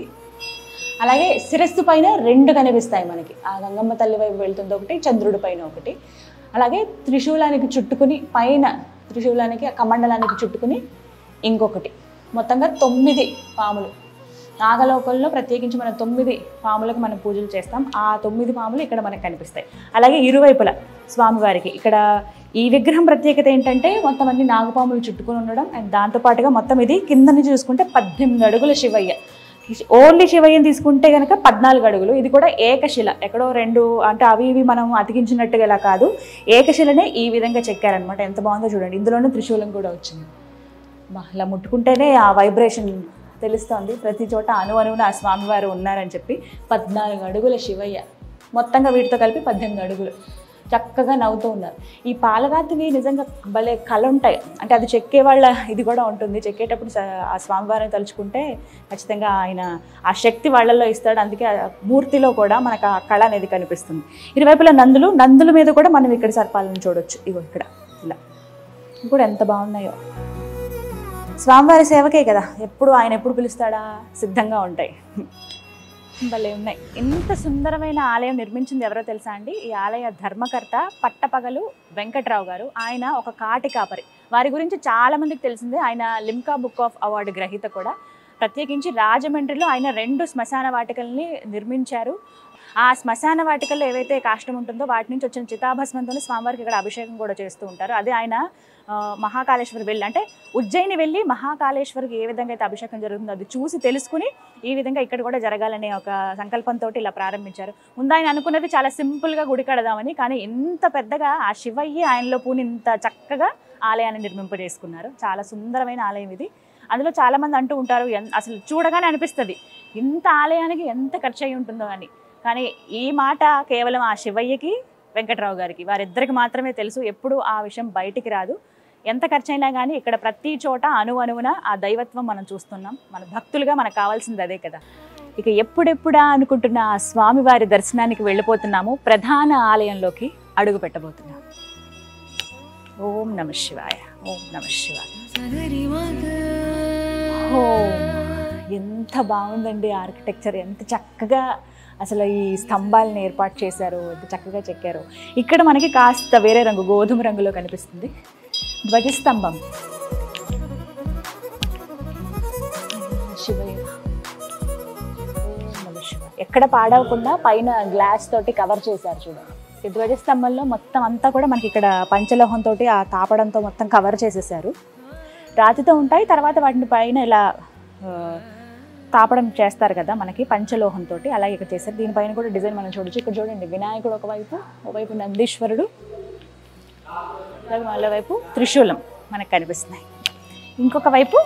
అలాగే శిరస్సు పైన రెండు కనిపిస్తాయి మనకి ఆ గంగమ్మ తల్లి వైపు వెళ్తుంది ఒకటి చంద్రుడి పైన ఒకటి అలాగే త్రిశూలానికి చుట్టుకుని పైన త్రిశూలానికి ఆ కమండలానికి చుట్టుకుని ఇంకొకటి మొత్తంగా తొమ్మిది పాములు నాగలోకంలో ప్రత్యేకించి మనం తొమ్మిది పాములకు మనం పూజలు చేస్తాం ఆ తొమ్మిది పాములు ఇక్కడ మనకు కనిపిస్తాయి అలాగే ఇరువైపుల స్వామివారికి ఇక్కడ ఈ విగ్రహం ప్రత్యేకత ఏంటంటే మొత్తం అన్ని నాగపాములు చుట్టుకుని ఉండడం అండ్ దాంతోపాటుగా మొత్తం ఇది కింద నుంచి చూసుకుంటే పద్దెనిమిది అడుగుల శివయ్య ఓన్లీ శివయ్యని తీసుకుంటే కనుక పద్నాలుగు అడుగులు ఇది కూడా ఏకశిల ఎక్కడో రెండు అంటే అవి ఇవి మనం అతికించినట్టుగా ఇలా కాదు ఏకశిలనే ఈ విధంగా చెక్కారనమాట ఎంత బాగుందో చూడండి ఇందులోనే త్రిశూలం కూడా వచ్చింది బా, ఇలా ముట్టుకుంటేనే ఆ వైబ్రేషన్ తెలుస్తోంది ప్రతి చోట అణు అణువున ఆ స్వామివారు ఉన్నారని చెప్పి పద్నాలుగు అడుగుల శివయ్య మొత్తంగా వీటితో కలిపి పద్దెనిమిది అడుగులు చక్కగా నవ్వుతూ ఉన్నారు ఈ పాలరాతివి నిజంగా భలే కళ ఉంటాయి అంటే అది చెక్కే వాళ్ళ ఇది కూడా ఉంటుంది చెక్కేటప్పుడు స- ఆ స్వామివారిని తలుచుకుంటే ఖచ్చితంగా ఆయన ఆ శక్తి వాళ్ళల్లో ఇస్తాడు అందుకే ఆ మూర్తిలో కూడా మనకు ఆ కళ అనేది కనిపిస్తుంది ఇరువైపుల నందులు నందుల మీద కూడా మనం ఇక్కడ సర్పాలను చూడొచ్చు ఇగో ఇక్కడ ఇలా ఇవి కూడా ఎంత బాగున్నాయో స్వామివారి సేవకే కదా ఎప్పుడు ఆయన ఎప్పుడు పిలుస్తాడా సిద్ధంగా ఉంటాయి భలే ఉన్నాయి ఇంత సుందరమైన ఆలయం నిర్మించింది ఎవరో తెలుసా అండి ఈ ఆలయ ధర్మకర్త పట్టపగలు వెంకట్రావు గారు ఆయన ఒక కాటి కాపరి వారి గురించి చాలా మందికి తెలిసిందే ఆయన లిమ్కా బుక్ ఆఫ్ అవార్డు గ్రహీత కూడా ప్రత్యేకించి రాజమండ్రిలో ఆయన రెండు శ్మశాన వాటికల్ని నిర్మించారు ఆ శ్మశాన వాటికల్లో ఏవైతే కాష్టం ఉంటుందో వాటి నుంచి వచ్చిన చితాభస్మంతో స్వామివారికి ఇక్కడ అభిషేకం కూడా చేస్తూ ఉంటారు అదే ఆయన ఆ, మహాకాళేశ్వరి వెళ్ళి అంటే ఉజ్జయిని వెళ్ళి మహాకాళేశ్వరికి ఏ విధంగా అయితే అభిషేకం జరుగుతుందో అది చూసి తెలుసుకుని ఈ విధంగా ఇక్కడ కూడా జరగాలనే ఒక సంకల్పంతో ఇలా ప్రారంభించారు ముందు ఆయన అనుకున్నది చాలా సింపుల్గా గుడి కడదామని కానీ ఇంత పెద్దగా ఆ శివయ్య ఆయనలో పూని ఇంత చక్కగా ఆలయాన్ని నిర్మింపజేసుకున్నారు చాలా సుందరమైన ఆలయం ఇది అందులో చాలా మంది అంటూ ఉంటారు ఎన్- అసలు చూడగానే అనిపిస్తుంది ఇంత ఆలయానికి ఎంత ఖర్చు అయి ఉంటుందో అని కానీ ఈ మాట కేవలం ఆ శివయ్యకి వెంకట్రావు గారికి వారిద్దరికి మాత్రమే తెలుసు ఎప్పుడు ఆ విషయం బయటికి రాదు ఎంత ఖర్చు అయినా కానీ ఇక్కడ ప్రతి చోట అణు అణువున ఆ దైవత్వం మనం చూస్తున్నాం మన భక్తులుగా మనకు కావాల్సింది అదే కదా ఇక ఎప్పుడెప్పుడా అనుకుంటున్న ఆ స్వామివారి దర్శనానికి వెళ్ళిపోతున్నాము ప్రధాన ఆలయంలోకి అడుగు పెట్టబోతున్నాం ఓం నమ శివాయ ఓం నమ శివాయ ఓ ఎంత బాగుందండి ఆర్కిటెక్చర్ ఎంత చక్కగా అసలు ఈ స్తంభాలను ఏర్పాటు చేశారు ఎంత చక్కగా చెక్కారు ఇక్కడ మనకి కాస్త వేరే రంగు గోధుమ రంగులో కనిపిస్తుంది ధ్వజస్తంభం శివయ్య ఓం నమః శివాయ. ఎక్కడ పాడవకుండా పైన గ్లాస్ తోటి కవర్ చేశారు చూడండి ఈ ధ్వజస్తంభంలో మొత్తం అంతా కూడా మనకి ఇక్కడ పంచలోహంతో ఆ తాపడంతో మొత్తం కవర్ చేసేసారు రాతితో ఉంటాయి తర్వాత వాటిని పైన ఇలా ఆ, తాపడం చేస్తారు కదా మనకి పంచలోహంతో అలాగే ఇక్కడ చేస్తారు దీనిపైన కూడా డిజైన్ మనం చూడొచ్చు ఇక్కడ చూడండి వినాయకుడు ఒకవైపు ఒకవైపు నందీశ్వరుడు అలాగే మళ్ళీ వైపు త్రిశూలం మనకు కనిపిస్తున్నాయి ఇంకొక వైపు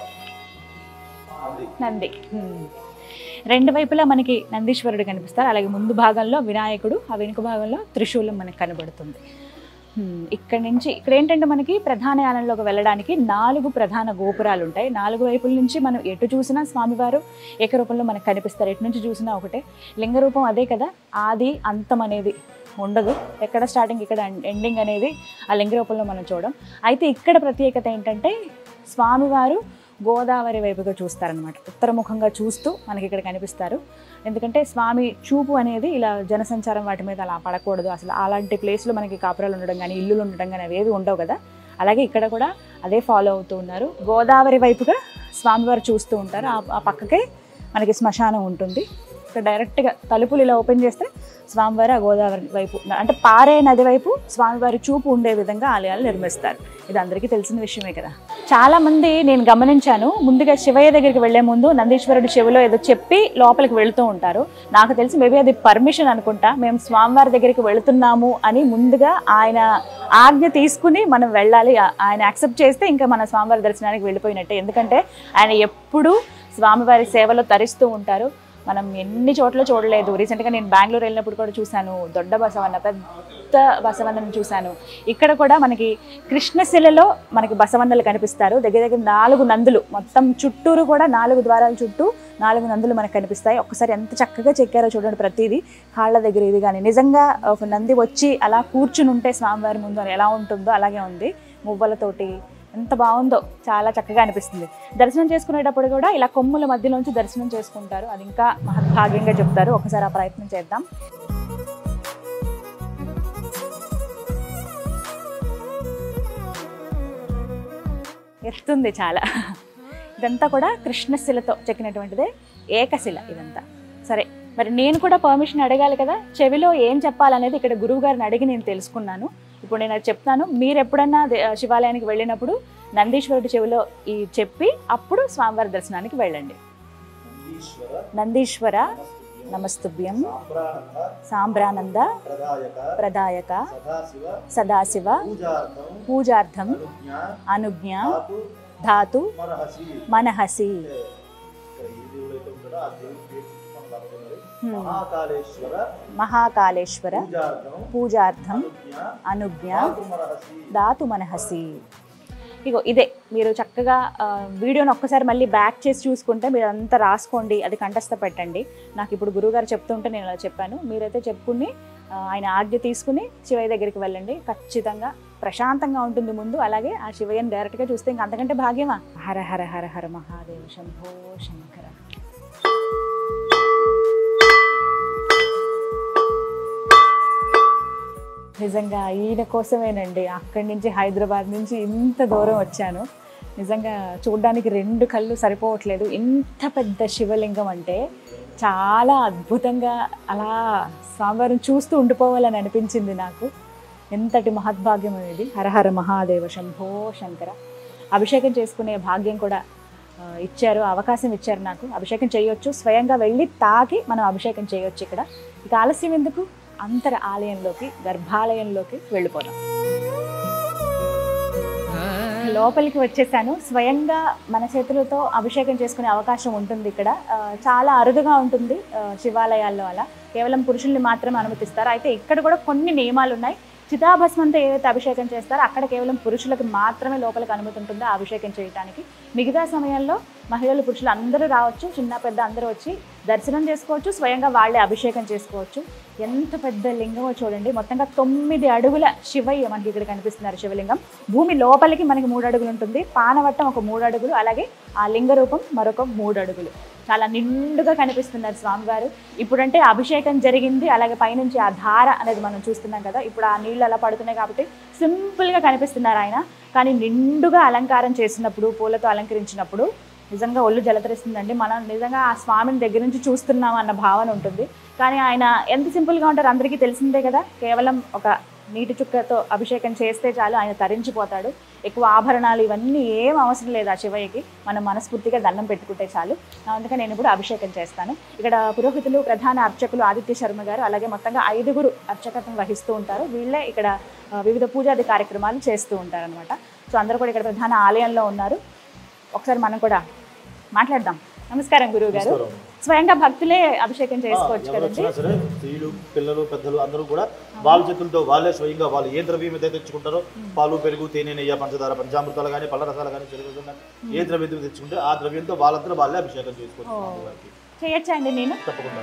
నంది హ్మ్. రెండు వైపులా మనకి నందీశ్వరుడు కనిపిస్తారు అలాగే ముందు భాగంలో వినాయకుడు ఆ వెనుక భాగంలో త్రిశూలం మనకు కనబడుతుంది హ్మ్. ఇక్కడ నుంచి ఇక్కడ ఏంటంటే మనకి ప్రధాన ఆలయంలోకి వెళ్ళడానికి నాలుగు ప్రధాన గోపురాలు ఉంటాయి నాలుగు వైపుల నుంచి మనం ఎటు చూసినా స్వామివారు ఏకరూపంలో మనకు కనిపిస్తారు ఎటు నుంచి చూసినా ఒకటే లింగ రూపం అదే కదా ఆది అంతం అనేది ఉండదు ఎక్కడ స్టార్టింగ్ ఇక్కడ ఎండింగ్ అనేది ఆ లింగ రూపంలో మనం చూడడం అయితే ఇక్కడ ప్రత్యేకత ఏంటంటే స్వామివారు గోదావరి వైపుగా చూస్తారనమాట ఉత్తరముఖంగా చూస్తూ మనకి ఇక్కడ కనిపిస్తారు ఎందుకంటే స్వామి చూపు అనేది ఇలా జనసంచారం వాటి మీద అలా పడకూడదు అసలు అలాంటి ప్లేస్లో మనకి కాపురాలు ఉండడం కానీ ఇల్లులు ఉండడం కానీ అవేవి ఉండవు కదా అలాగే ఇక్కడ కూడా అదే ఫాలో అవుతూ ఉన్నారు గోదావరి వైపుగా స్వామివారు చూస్తూ ఉంటారు ఆ- ఆ పక్కకే మనకి శ్మశానం ఉంటుంది ఇక్కడ డైరెక్ట్గా తలుపులు ఇలా ఓపెన్ చేస్తే స్వామివారి ఆ గోదావరి వైపు అంటే పారే నది వైపు స్వామివారి చూపు ఉండే విధంగా ఆలయాలు నిర్మిస్తారు ఇది అందరికీ తెలిసిన విషయమే కదా చాలా మంది నేను గమనించాను ముందుగా శివయ్య దగ్గరికి వెళ్లే ముందు నందీశ్వరుడు చెవిలో ఏదో చెప్పి లోపలికి వెళ్తూ ఉంటారు నాకు తెలిసి మేబీ అది పర్మిషన్ అనుకుంటా మేము స్వామివారి దగ్గరికి వెళుతున్నాము అని ముందుగా ఆయన ఆజ్ఞ తీసుకుని మనం వెళ్ళాలి ఆ- ఆయన యాక్సెప్ట్ చేస్తే ఇంకా మన స్వామివారి దర్శనానికి వెళ్ళిపోయినట్టే ఎందుకంటే ఆయన ఎప్పుడూ స్వామివారి సేవలో తరిస్తూ ఉంటారు మనం ఎన్ని చోట్ల చూడలేదు రీసెంట్గా నేను బెంగళూరు వెళ్ళినప్పుడు కూడా చూశాను దొడ్డ బసవన్న పెద్ద బసవన్నను చూశాను ఇక్కడ కూడా మనకి కృష్ణశిలలో మనకి బసవన్నలు కనిపిస్తారు దగ్గర దగ్గర నాలుగు నందులు మొత్తం చుట్టూరు కూడా నాలుగు ద్వారాల చుట్టూ నాలుగు నందులు మనకు కనిపిస్తాయి ఒక్కసారి ఎంత చక్కగా చెక్కారో చూడండి ప్రతిదీ కాళ్ళ దగ్గర ఇది కానీ నిజంగా ఒక నంది వచ్చి అలా కూర్చుని ఉంటే స్వామివారి ముందు ఎలా ఉంటుందో అలాగే ఉంది మువ్వలతోటి ఎంత బాగుందో చాలా చక్కగా అనిపిస్తుంది దర్శనం చేసుకునేటప్పుడు కూడా ఇలా కొమ్ముల మధ్యలోంచి దర్శనం చేసుకుంటారు అది ఇంకా మహద్భాగ్యంగా చెప్తారు ఒకసారి ఆ ప్రయత్నం చేద్దాం ఎత్తుంది చాలా ఇదంతా కూడా కృష్ణశిలతో చెక్కినటువంటిదే ఏకశిల ఇదంతా సరే మరి నేను కూడా పర్మిషన్ అడగాలి కదా చెవిలో ఏం చెప్పాలనేది ఇక్కడ గురువు గారిని అడిగి నేను తెలుసుకున్నాను ఇప్పుడు నేను అది చెప్తాను మీరు ఎప్పుడన్నా దే- శివాలయానికి వెళ్ళినప్పుడు నందీశ్వరుడి చెవిలో ఈ చెప్పి అప్పుడు స్వామివారి దర్శనానికి వెళ్ళండి నందీశ్వర నమస్తుభ్యం సాంబ్రానంద ప్రదాయక సదాశివ పూజార్థం అనుజ్ఞ ధాతు మనహసి హ్మ్. మహాకాళేశ్వర మహాకాళేశ్వర పూజార్థం పూజార్థం అనుజ్ఞ అనుజ్ఞ ధాతుమరహసి. దాతు మనహసి ఇగో ఇదే మీరు చక్కగా ఆ, వీడియోని ఒక్కసారి మళ్ళీ బ్యాక్ చేసి చూసుకుంటే మీరు అంతా రాసుకోండి అది కంఠస్థ పెట్టండి నాకు ఇప్పుడు గురువుగారు చెప్తుంటే నేను అలా చెప్పాను మీరైతే చెప్పుకుని ఆ, ఆయన ఆజ్ఞ తీసుకుని శివయ్య దగ్గరికి వెళ్ళండి ఖచ్చితంగా ప్రశాంతంగా ఉంటుంది ముందు అలాగే ఆ శివయ్యని డైరెక్ట్గా చూస్తే ఇంక అంతకంటే భాగ్యమా హర హర హర హర మహాదేవ శంభో శంకర నిజంగా ఈయన కోసమేనండి అక్కడి నుంచి హైదరాబాద్ నుంచి ఇంత దూరం వచ్చాను నిజంగా చూడడానికి రెండు కళ్ళు సరిపోవట్లేదు ఇంత పెద్ద శివలింగం అంటే చాలా అద్భుతంగా అలా స్వామివారిని చూస్తూ ఉండిపోవాలని అనిపించింది నాకు ఎంతటి మహద్భాగ్యం ఇది హరహర మహాదేవ శంభో శంకర అభిషేకం చేసుకునే భాగ్యం కూడా ఆ, ఇచ్చారు అవకాశం ఇచ్చారు నాకు అభిషేకం చేయొచ్చు స్వయంగా వెళ్ళి తాకి మనం అభిషేకం చేయొచ్చు ఇక్కడ ఇక ఆలస్యం ఎందుకు అంతర ఆలయంలోకి గర్భాలయంలోకి వెళ్ళిపోదాం లోపలికి వచ్చేసాను స్వయంగా మన చేతులతో అభిషేకం చేసుకునే అవకాశం ఉంటుంది ఇక్కడ ఆ, చాలా అరుదుగా ఉంటుంది ఆ, శివాలయాల్లో అలా కేవలం పురుషుల్ని మాత్రమే అనుమతిస్తారు అయితే ఇక్కడ కూడా కొన్ని నియమాలు ఉన్నాయి చితాభస్మంతో ఏదైతే అభిషేకం చేస్తారో అక్కడ కేవలం పురుషులకు మాత్రమే లోపలికి అనుమతి ఉంటుందో ఆ అభిషేకం చేయడానికి మిగతా సమయంలో మహిళలు పురుషులు అందరూ రావచ్చు చిన్న పెద్ద అందరూ వచ్చి దర్శనం చేసుకోవచ్చు స్వయంగా వాళ్ళే అభిషేకం చేసుకోవచ్చు ఎంత పెద్ద లింగమో చూడండి మొత్తంగా తొమ్మిది అడుగుల శివయ్య మనకి ఇక్కడ కనిపిస్తున్నారు శివలింగం భూమి లోపలికి మనకి మూడు అడుగులు ఉంటుంది పానవట్టం ఒక మూడు అడుగులు అలాగే ఆ లింగ రూపం మరొక మూడు అడుగులు చాలా నిండుగా కనిపిస్తున్నారు స్వామివారు ఇప్పుడంటే అభిషేకం జరిగింది అలాగే పైనుంచి ఆ ధార అనేది మనం చూస్తున్నాం కదా ఇప్పుడు ఆ నీళ్ళు అలా పడుతున్నాయి కాబట్టి సింపుల్గా కనిపిస్తున్నారు ఆయన కానీ నిండుగా అలంకారం చేసినప్పుడు పూలతో అలంకరించినప్పుడు నిజంగా ఒళ్ళు జలతరిస్తుందండి మనం నిజంగా ఆ స్వామిని దగ్గర నుంచి చూస్తున్నాం అన్న భావన ఉంటుంది కానీ ఆయన ఎంత సింపుల్గా ఉంటారు అందరికీ తెలిసిందే కదా కేవలం ఒక నీటి చుక్కతో అభిషేకం చేస్తే చాలు ఆయన తరించిపోతాడు ఎక్కువ ఆభరణాలు ఇవన్నీ ఏం అవసరం లేదు ఆ శివయ్యకి మనం మనస్ఫూర్తిగా దండం పెట్టుకుంటే చాలు అందుకని నేను ఇప్పుడు అభిషేకం చేస్తాను ఇక్కడ పురోహితులు ప్రధాన అర్చకులు ఆదిత్య శర్మ గారు అలాగే మొత్తంగా ఐదుగురు అర్చకత్వం వహిస్తూ ఉంటారు వీళ్ళే ఇక్కడ ఆ, వివిధ పూజాది కార్యక్రమాలు చేస్తూ ఉంటారనమాట సో అందరూ కూడా ఇక్కడ ప్రధాన ఆలయంలో ఉన్నారు ఒకసారి మనం కూడా మాట్లాడదాం నమస్కారం గురువు గారు నమస్కారం. స్వయంగా భక్తులే అభిషేకం ఆ, చేసుకోవచ్చు ఎవరు కదండి వచ్చినా సరే స్త్రీలు పిల్లలు పెద్దలు అందరూ కూడా వాళ్ళ చేతులతో వాళ్ళే స్వయంగా వాళ్ళు ఏ ద్రవ్యం అయితే తెచ్చుకుంటారో పాలు పెరుగు తేనె నెయ్యి పంచదార పంచామృతాలు కానీ పళ్ళ రసాలు కానీ చెరుకు కానీ ఏ ద్రవ్యం తెచ్చుకుంటే ఆ ద్రవ్యంతో వాళ్ళందరూ వాళ్ళే అభిషేకం చేసుకోవచ్చు ఓ. స్వామివారికి. చేయొచ్చా అండి నేను తప్పకుండా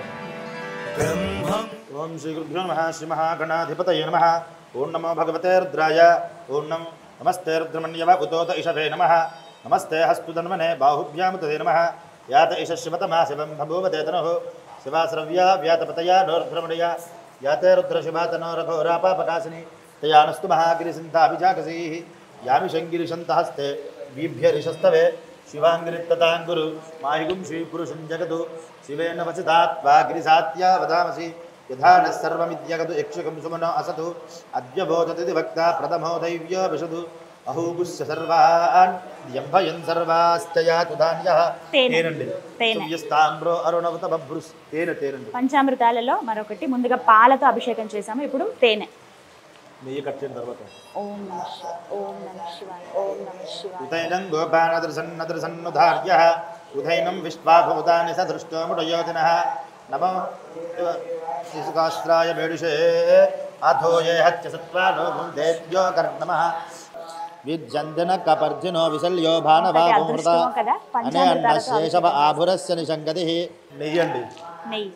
ఓం శ్రీ గురుభ్యో నమ శ్రీ మహాగణాధిపతయ నమ ఓం నమో భగవతే రుద్రాయ ఓం నమ నమస్తే రుద్రమణ్యవ ఉతోత ఇషవే నమ నమస్తే హస్తు ధన్మనే బాహుభ్యాము తదే నమ యాత ఇష శివతమా శివం బభూవతే తనుః శివాశ్రవ్యా వ్యాతపతయా నోర్ధ్రమణయ యాతే రుద్రశివాతనోరఘోరాపాపకాశిని తయానస్తు మహాగిరిసింతాభిజాకసీ యామి శంగిరిశంతహస్తే వీభ్యరిషస్తవే శివాంగిరిత్తతాంగురు మాహిగుం శ్రీపురుషం జగదు శివేన వసితాత్వా గిరిసాత్యా వదామసి యథా నः సర్వమిద్యగదు యక్షకం సుమనో అసతు అద్య బోధతి వక్త ప్రథమో దైవ్యో విశదు అహూగుస్య సర్వాన్ యంభయన్ సర్వాస్తయాతు ధాన్యః తేనె. తేనండి తేనె. సవ్యస్తాంబ్రో అరుణవత బభ్రుస్ తేనె తేనండి పంచామృతాలలో మరొకటి ముందుగా పాలతో అభిషేకం చేసాము ఇప్పుడు తేనె నెయ్యి కట్ చేసిన తర్వాత ఓం నమ శివాయ ఓం నమ శివాయ ఓం నమ శివాయ ఉదైనం గోపానదృసన్నదృసన్నుధార్య ఉదైనం విశ్వాభూతాని సదృష్టో ముడయోజన నమో శిశుకాశ్రాయ మేడుషే అథో ఏ హత్య సత్వానో దేవ్యో కర్ణమ విద్యంజన కపర్జునో విశల్యో భానవామృత అదృష్టమో కదా, అనే పంచామృతాలతో అన్నశేషవ ఆభురస్య నిశంగతి నెయ్యండి నెయ్యి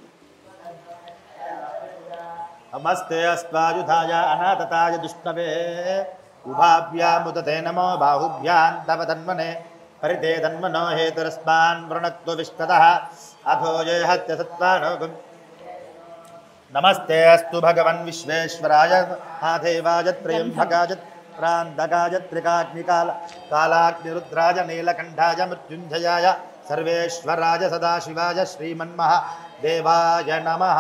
నమస్తే అస్వాయుధాయ అనాథతాయ దుష్ణవే ఉభాభ్యాముదతే నమో బాహుభ్యాం తవ తన్మనే పరితే తన్మనో హేతురస్మాన్ వృణక్తు విష్ణద అథో జయ హత్య సత్వానోగం నమస్తే అస్తు భగవన్ విశ్వేశ్వరాయ ఆదేవాయ త్రయంభకాయ ప్రాంతకాయ త్రికాగ్నికాల కాలాగ్నిరుద్రాయ నీలకంఠాయ మృత్యుంజయాయ సర్వేశ్వరాయ సదాశివాయ శ్రీమన్మహ దేవాయ నమః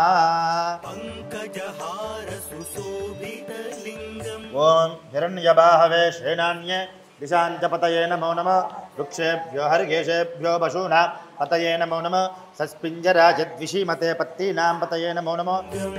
ఓం హిరణ్యబాహవే శ్రేణాన్యే దిశాంచ పతయే నమో నమ వృక్షేభ్యో హరికేశేభ్యో పశూనాం పతయే నమో నమ సస్పింజరాజద్విషీమతే పత్తీనాం పతయే నమో నమో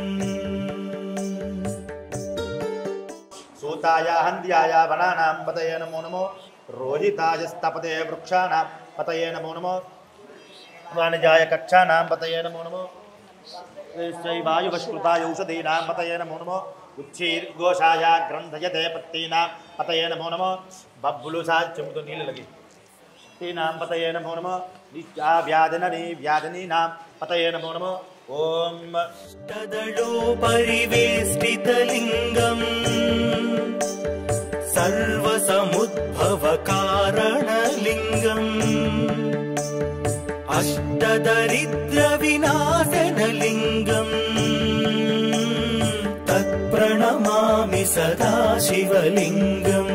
సూతాయ హంద్యాయ వనానాం పతయే నమో నమో రోహితాయ స్తపతే వృక్షాణాం పతయే నమో నమో వాణిజాయ కక్షానాం పతయే నమో నమో వాయువస్కృతాయ ఔషధీనాం పతయే నమో నమో ఉచ్చీర్ఘోషాయ గ్రంథయతే పత్తీనాం పతయే నమో నమో బబ్బులు సాధ్యముతో నీళ్ళకి తీనాం పతయే నమో నమో నిత్యా వ్యాధినని వ్యాధినీనాం పతయే నమో నమో ఓం तदडोपरिवेष्टितलिङ्गम् सर्वसमुद्भवकारणलिङ्गम् अष्टदरिद्रविनाशनलिङ्गम् तत्प्रणमामि सदा शिवलिङ्गम्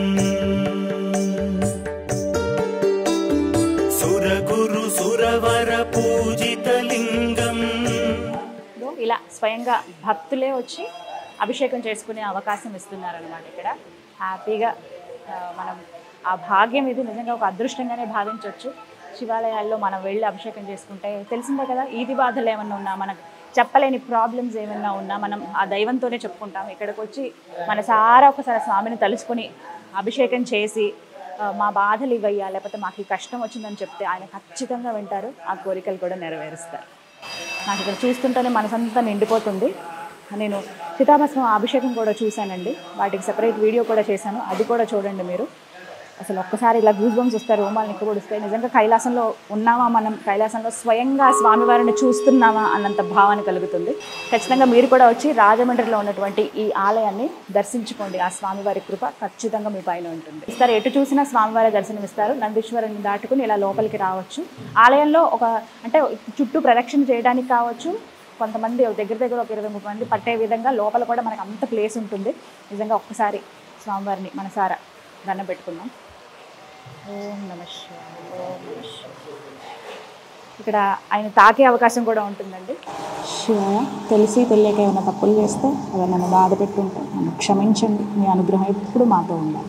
सुरगुरु सुरवर पूजितलिङ्गम् లో ఇలా స్వయంగా భక్తులే వచ్చి అభిషేకం చేసుకునే అవకాశం ఇస్తున్నారనమాట ఇక్కడ హ్యాపీగా ఆ, మనం ఆ భాగ్యం ఇది నిజంగా ఒక అదృష్టంగానే భావించవచ్చు శివాలయాల్లో మనం వెళ్ళి అభిషేకం చేసుకుంటే తెలిసిందే కదా ఈది బాధలు ఏమన్నా ఉన్నా మనకు చెప్పలేని ప్రాబ్లమ్స్ ఏమన్నా ఉన్నా మనం ఆ దైవంతోనే చెప్పుకుంటాం ఇక్కడికి వచ్చి మన సారా ఒకసారి స్వామిని తలుసుకొని అభిషేకం చేసి ఆ, మా బాధలు ఇవయ్యా లేకపోతే మాకు ఈ కష్టం వచ్చిందని చెప్తే ఆయన ఖచ్చితంగా వింటారు ఆ కోరికలు కూడా నెరవేరుస్తారు నాకు ఇక్కడ చూస్తుంటేనే మనసంతా నిండిపోతుంది నేను సీతాభస్మం అభిషేకం కూడా చూశానండి వాటికి సెపరేట్ వీడియో కూడా చేశాను అది కూడా చూడండి మీరు అసలు ఒక్కసారి ఇలా గూస్ బంప్స్ వస్తారు రోమాలు నిక్కబొడిస్తాయి నిజంగా కైలాసంలో ఉన్నామా మనం కైలాసంలో స్వయంగా స్వామివారిని చూస్తున్నామా అన్నంత భావన కలుగుతుంది ఖచ్చితంగా మీరు కూడా వచ్చి రాజమండ్రిలో ఉన్నటువంటి ఈ ఆలయాన్ని దర్శించుకోండి ఆ స్వామివారి కృప ఖచ్చితంగా మీ పైన ఉంటుంది ఇస్తారు ఎటు చూసినా స్వామివారి దర్శనం ఇస్తారు నందీశ్వరుని దాటుకుని ఇలా లోపలికి రావచ్చు ఆలయంలో ఒక అంటే చుట్టూ ప్రదక్షిణ చేయడానికి కావచ్చు కొంతమంది దగ్గర దగ్గర ఒక ఇరవై ముప్పై మంది పట్టే విధంగా లోపల కూడా మనకు అంత ప్లేస్ ఉంటుంది నిజంగా ఒక్కసారి స్వామివారిని మనసారా దండం పెట్టుకుందాం ఓం నమ శివాయ ఓం నమ శివాయ ఇక్కడ ఆయన తాకే అవకాశం కూడా ఉంటుందండి శివాయ తెలిసి తెలియక ఏమైనా తప్పులు చేస్తే అవి నన్ను బాధ పెట్టుంటే నన్ను క్షమించండి మీ అనుగ్రహం ఎప్పుడు మాతో ఉండాలి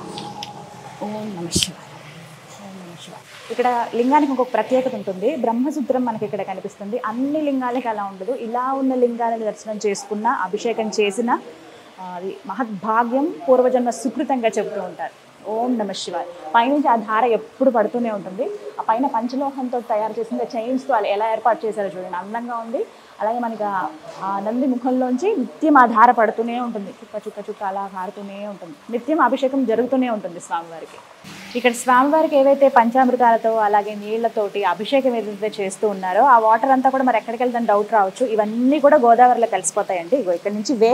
ఓం నమ శివాయ ఓం నమ శివాయ ఇక్కడ లింగానికి ఇంకొక ప్రత్యేకత ఉంటుంది బ్రహ్మసూత్రం మనకి ఇక్కడ కనిపిస్తుంది అన్ని లింగాలకి అలా ఉండదు ఇలా ఉన్న లింగాలను దర్శనం చేసుకున్న అభిషేకం చేసిన ఆ, అది మహద్భాగ్యం పూర్వజన్మ సుకృతంగా చెబుతూ ఉంటారు ఓం నమ శివాయ పైనుంచి ఆ ధార ఎప్పుడు పడుతూనే ఉంటుంది ఆ పైన పంచలోహంతో తయారు చేసిన చైన్స్తో వాళ్ళు ఎలా ఏర్పాటు చేశారో చూడండి అందంగా ఉంది అలాగే మనకి ఆ- ఆ నంది ముఖంలోంచి నిత్యం ఆ ధార పడుతూనే ఉంటుంది చుక్క చుక్క చుక్క అలా కారుతూనే ఉంటుంది నిత్యం అభిషేకం జరుగుతూనే ఉంటుంది స్వామివారికి ఇక్కడ స్వామివారికి ఏవైతే పంచామృతాలతో అలాగే నీళ్లతోటి అభిషేకం ఏదైతే చేస్తూ ఉన్నారో ఆ వాటర్ అంతా కూడా మరి ఎక్కడికి వెళ్తాం డౌట్ రావచ్చు ఇవన్నీ కూడా గోదావరిలో కలిసిపోతాయండి ఇగో ఇక్కడ నుంచి వే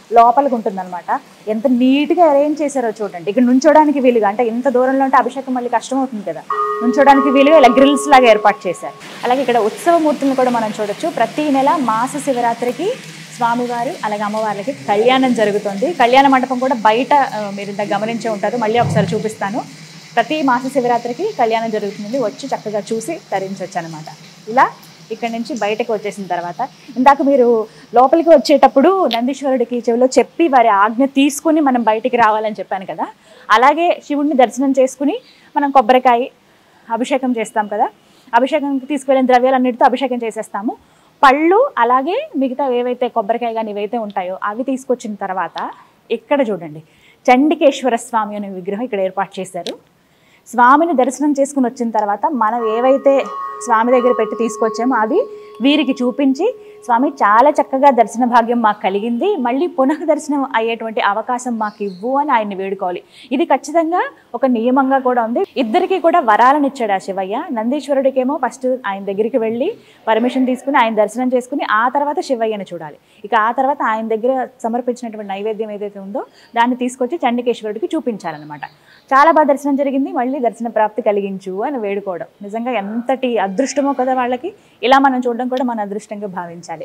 లోపలికి ఉంటుందన్నమాట ఎంత నీట్గా అరేంజ్ చేశారో చూడండి ఇక్కడ నుంచోడానికి వీలుగా అంటే ఇంత దూరంలో ఉంటే అభిషేకం మళ్ళీ కష్టం అవుతుంది కదా నుంచోడానికి వీలుగా ఇలా గ్రిల్స్ లాగా ఏర్పాటు చేశారు అలాగే ఇక్కడ ఉత్సవ మూర్తులను కూడా మనం చూడొచ్చు ప్రతి నెల మాస శివరాత్రికి స్వామివారు అలాగే అమ్మవార్లకి కళ్యాణం జరుగుతుంది కళ్యాణ మండపం కూడా బయట ఆ, మీరు ఇంత గమనించే ఉంటారు మళ్ళీ ఒకసారి చూపిస్తాను ప్రతి మాస శివరాత్రికి కళ్యాణం జరుగుతుంది వచ్చి చక్కగా చూసి తరించవచ్చు అనమాట ఇలా ఇక్కడ నుంచి బయటకు వచ్చేసిన తర్వాత ఇందాక మీరు లోపలికి వచ్చేటప్పుడు నందీశ్వరుడికి చెవిలో చెప్పి వారి ఆజ్ఞ తీసుకుని మనం బయటికి రావాలని చెప్పాను కదా అలాగే శివుడిని దర్శనం చేసుకుని మనం కొబ్బరికాయ అభిషేకం చేస్తాం కదా అభిషేకంకి తీసుకువెళ్ళిన ద్రవ్యాలన్నిటితో అభిషేకం చేసేస్తాము పళ్ళు అలాగే మిగతా ఏవైతే కొబ్బరికాయ కానీ ఇవైతే ఉంటాయో అవి తీసుకొచ్చిన తర్వాత ఇక్కడ చూడండి చండికేశ్వర స్వామి అనే విగ్రహం ఇక్కడ ఏర్పాటు చేశారు స్వామిని దర్శనం చేసుకుని వచ్చిన తర్వాత మనం ఏవైతే స్వామి దగ్గర పెట్టి తీసుకొచ్చామో అది వీరికి చూపించి స్వామి చాలా చక్కగా దర్శన భాగ్యం మాకు కలిగింది మళ్ళీ పునః దర్శనం అయ్యేటువంటి అవకాశం మాకు ఇవ్వు అని ఆయన్ని వేడుకోవాలి ఇది ఖచ్చితంగా ఒక నియమంగా కూడా ఉంది ఇద్దరికి కూడా వరాలను ఇచ్చాడు ఆ శివయ్య నందీశ్వరుడికేమో ఫస్ట్ ఆయన దగ్గరికి వెళ్ళి పర్మిషన్ తీసుకుని ఆయన దర్శనం చేసుకుని ఆ తర్వాత శివయ్యని చూడాలి ఇక ఆ తర్వాత ఆయన దగ్గర సమర్పించినటువంటి నైవేద్యం ఏదైతే ఉందో దాన్ని తీసుకొచ్చి చండికేశ్వరుడికి చూపించాలన్నమాట చాలా బాగా దర్శనం జరిగింది మళ్ళీ దర్శన ప్రాప్తి కలిగించు అని వేడుకోవడం నిజంగా ఎంతటి అదృష్టమో కదా వాళ్ళకి ఇలా మనం చూడడం కూడా మన అదృష్టంగా భావించాలి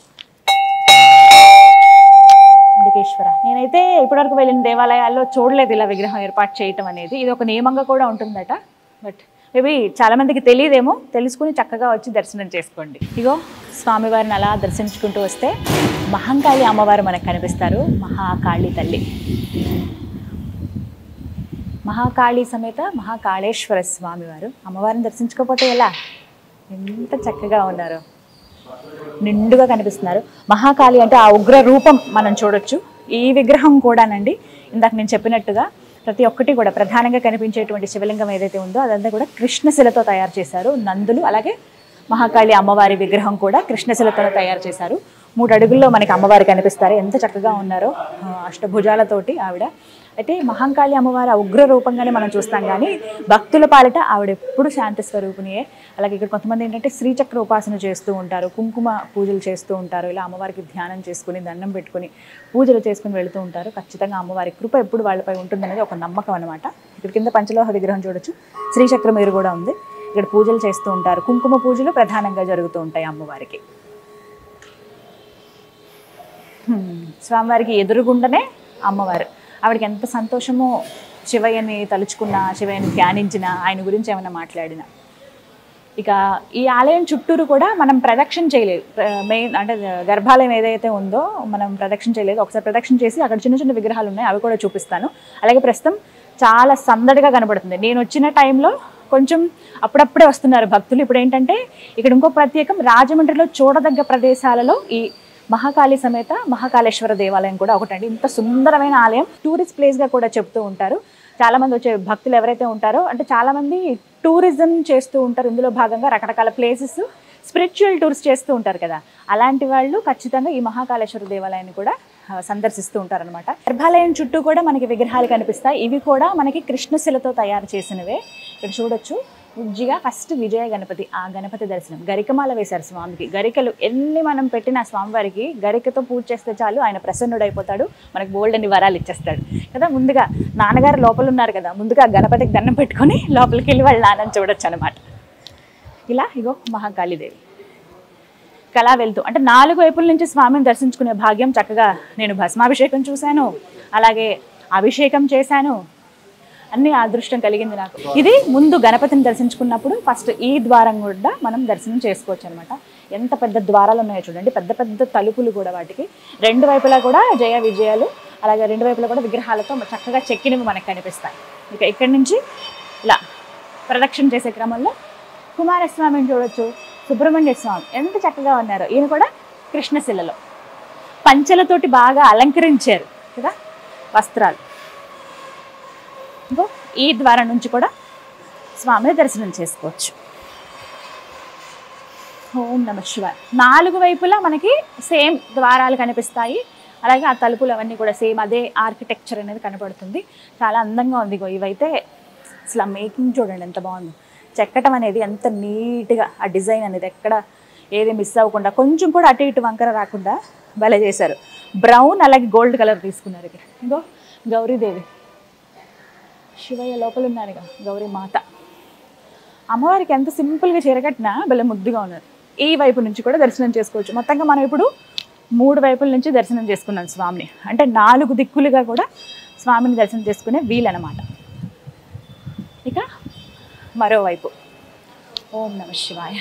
చండికేశ్వర నేనైతే ఇప్పటివరకు వెళ్ళిన దేవాలయాల్లో చూడలేదు ఇలా విగ్రహం ఏర్పాటు చేయటం అనేది ఇది ఒక నియమంగా కూడా ఉంటుందట బట్ మేబీ చాలా మందికి తెలియదేమో తెలుసుకుని చక్కగా వచ్చి దర్శనం చేసుకోండి ఇగో స్వామివారిని అలా దర్శించుకుంటూ వస్తే మహంకాళి అమ్మవారు మనకు కనిపిస్తారు మహాకాళి తల్లి మహాకాళి సమేత మహాకాళేశ్వర స్వామివారు అమ్మవారిని దర్శించుకోకపోతే ఎలా ఎంత చక్కగా ఉన్నారు నిండుగా కనిపిస్తున్నారు మహాకాళి అంటే ఆ ఉగ్ర రూపం మనం చూడొచ్చు ఈ విగ్రహం కూడానండి ఇందాక నేను చెప్పినట్టుగా ప్రతి ఒక్కటి కూడా ప్రధానంగా కనిపించేటువంటి శివలింగం ఏదైతే ఉందో అదంతా కూడా కృష్ణశిలతో తయారు చేశారు నందులు అలాగే మహాకాళి అమ్మవారి విగ్రహం కూడా కృష్ణశిలతో తయారు చేశారు మూడు అడుగుల్లో మనకి అమ్మవారు కనిపిస్తారు ఎంత చక్కగా ఉన్నారో ఆ, అష్టభుజాలతోటి ఆవిడ అయితే మహంకాళి అమ్మవారి ఆ ఉగ్ర రూపంగానే మనం చూస్తాం కానీ భక్తుల పాలిట ఆవిడ ఎప్పుడు శాంతి స్వరూపిణియే అలాగే ఇక్కడ కొంతమంది ఏంటంటే శ్రీచక్ర ఉపాసన చేస్తూ ఉంటారు కుంకుమ పూజలు చేస్తూ ఉంటారు ఇలా అమ్మవారికి ధ్యానం చేసుకుని దండం పెట్టుకుని పూజలు చేసుకుని వెళుతూ ఉంటారు ఖచ్చితంగా అమ్మవారి కృప ఎప్పుడు వాళ్ళపై ఉంటుందనేది ఒక నమ్మకం అనమాట ఇక్కడ కింద పంచలోహ విగ్రహం చూడొచ్చు శ్రీచక్రం మీరు కూడా ఉంది ఇక్కడ పూజలు చేస్తూ ఉంటారు కుంకుమ పూజలు ప్రధానంగా జరుగుతూ ఉంటాయి అమ్మవారికి హ్మ్. స్వామివారికి ఎదురుగుండనే అమ్మవారు ఆవిడకి ఎంత సంతోషమో శివయ్యని తలుచుకున్నా శివయ్యని ధ్యానించిన ఆయన గురించి ఏమైనా మాట్లాడినా ఇక ఈ ఆలయం చుట్టూరు కూడా మనం ప్రదక్షిణ చేయలేదు మెయిన్ అంటే గర్భాలయం ఏదైతే ఉందో మనం ప్రదక్షిణ చేయలేదు ఒకసారి ప్రదక్షిణ చేసి అక్కడ చిన్న చిన్న విగ్రహాలు ఉన్నాయి అవి కూడా చూపిస్తాను అలాగే ప్రస్తుతం చాలా సందడిగా కనబడుతుంది నేను వచ్చిన టైంలో కొంచెం అప్పుడప్పుడే వస్తున్నారు భక్తులు ఇప్పుడు ఏంటంటే ఇక్కడ ఇంకో ప్రత్యేకం రాజమండ్రిలో చూడదగ్గ ప్రదేశాలలో ఈ మహాకాళి సమేత మహాకాళేశ్వర దేవాలయం కూడా ఒకటండి ఇంత సుందరమైన ఆలయం టూరిస్ట్ ప్లేస్గా కూడా చెప్తూ ఉంటారు చాలా మంది వచ్చే భక్తులు ఎవరైతే ఉంటారో అంటే చాలా మంది టూరిజం చేస్తూ ఉంటారు ఇందులో భాగంగా రకరకాల ప్లేసెస్ స్పిరిచువల్ టూర్స్ చేస్తూ ఉంటారు కదా అలాంటి వాళ్ళు ఖచ్చితంగా ఈ మహాకాళేశ్వర దేవాలయాన్ని కూడా ఆ, సందర్శిస్తూ ఉంటారనమాట గర్భాలయం చుట్టూ కూడా మనకి విగ్రహాలు కనిపిస్తాయి ఇవి కూడా మనకి కృష్ణశిలతో తయారు చేసినవే ఇక్కడ చూడొచ్చు బుజ్జిగా ఫస్ట్ విజయ గణపతి ఆ గణపతి దర్శనం గరికమాల వేశారు స్వామికి గరికలు ఎన్ని మనం పెట్టిన స్వామివారికి గరికతో పూజ చేస్తే చాలు ఆయన ప్రసన్నుడైపోతాడు మనకు బోల్డ్ అని వరాలు ఇచ్చేస్తాడు కదా ముందుగా నాన్నగారు లోపల ఉన్నారు కదా ముందుగా గణపతికి దండం పెట్టుకొని లోపలికి వెళ్ళి వాళ్ళ నాన్నని చూడొచ్చు అనమాట ఇలా ఇగో మహాకాళీదేవి కళా వెళ్తూ అంటే నాలుగు వైపుల నుంచి స్వామిని దర్శించుకునే భాగ్యం చక్కగా నేను భస్మాభిషేకం చూశాను అలాగే అభిషేకం చేశాను అన్ని అదృష్టం కలిగింది నాకు ఇది ముందు గణపతిని దర్శించుకున్నప్పుడు ఫస్ట్ ఈ ద్వారం కూడా మనం దర్శనం చేసుకోవచ్చు అనమాట ఎంత పెద్ద ద్వారాలు ఉన్నాయో చూడండి పెద్ద పెద్ద తలుపులు కూడా వాటికి రెండు వైపులా కూడా జయ విజయాలు అలాగే రెండు వైపులా కూడా విగ్రహాలతో చక్కగా చెక్కినవి మనకు కనిపిస్తాయి ఇక ఇక్కడి నుంచి ఇలా ప్రదక్షిణ చేసే క్రమంలో కుమారస్వామిని చూడొచ్చు సుబ్రహ్మణ్య స్వామి ఎంత చక్కగా ఉన్నారో ఈయన కూడా కృష్ణశిలలో పంచెలతోటి బాగా అలంకరించారు కదా వస్త్రాలు ఇంకో ఈ ద్వారం నుంచి కూడా స్వామిని దర్శనం చేసుకోవచ్చు ఓం నమ శివాయ నాలుగు వైపులా మనకి సేమ్ ద్వారాలు కనిపిస్తాయి అలాగే ఆ తలుపులు అవన్నీ కూడా సేమ్ అదే ఆర్కిటెక్చర్ అనేది కనపడుతుంది చాలా అందంగా ఉంది ఇగో ఇవైతే అసలు ఆ మేకింగ్ చూడండి ఎంత బాగుంది చెక్కటం అనేది ఎంత నీట్గా ఆ డిజైన్ అనేది ఎక్కడ ఏది మిస్ అవ్వకుండా కొంచెం కూడా అటు ఇటు వంకర రాకుండా భలే చేశారు బ్రౌన్ అలాగే గోల్డ్ కలర్ తీసుకున్నారు ఇక్కడ ఇంకో గౌరీదేవి శివయ్య లోపల ఉన్నారుగా గౌరీ మాత అమ్మవారికి ఎంత సింపుల్గా చీరకట్టినా భలే ముద్దుగా ఉన్నారు ఈ వైపు నుంచి కూడా దర్శనం చేసుకోవచ్చు మొత్తంగా మనం ఇప్పుడు మూడు వైపుల నుంచి దర్శనం చేసుకున్నాం స్వామిని అంటే నాలుగు దిక్కులుగా కూడా స్వామిని దర్శనం చేసుకునే వీలనమాట ఇక మరోవైపు ఓం నమ శివాయ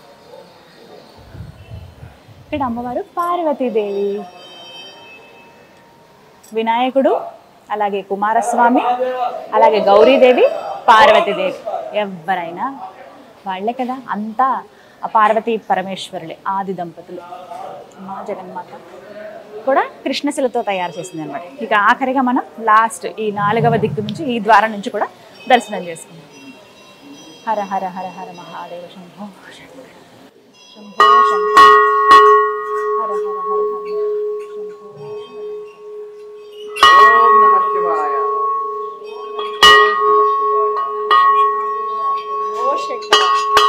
ఇక్కడ అమ్మవారు పార్వతీదేవి వినాయకుడు అలాగే కుమారస్వామి అలాగే గౌరీదేవి పార్వతీదేవి ఎవరైనా వాళ్ళే కదా అంతా ఆ పార్వతీ పరమేశ్వరులే ఆది దంపతులు మా జగన్మాత కూడా కృష్ణశిలతో తయారు చేసింది అనమాట ఇక ఆఖరిగా మనం లాస్ట్ ఈ నాలుగవ దిక్కు నుంచి ఈ ద్వారం నుంచి కూడా దర్శనం చేసుకున్నాం హర హర హర హర మహాదేవ శంభో శంకర శంభో శంకర హర హర హర హర శంభో శంకర ఓం నమ శివాయ ఓ శంకర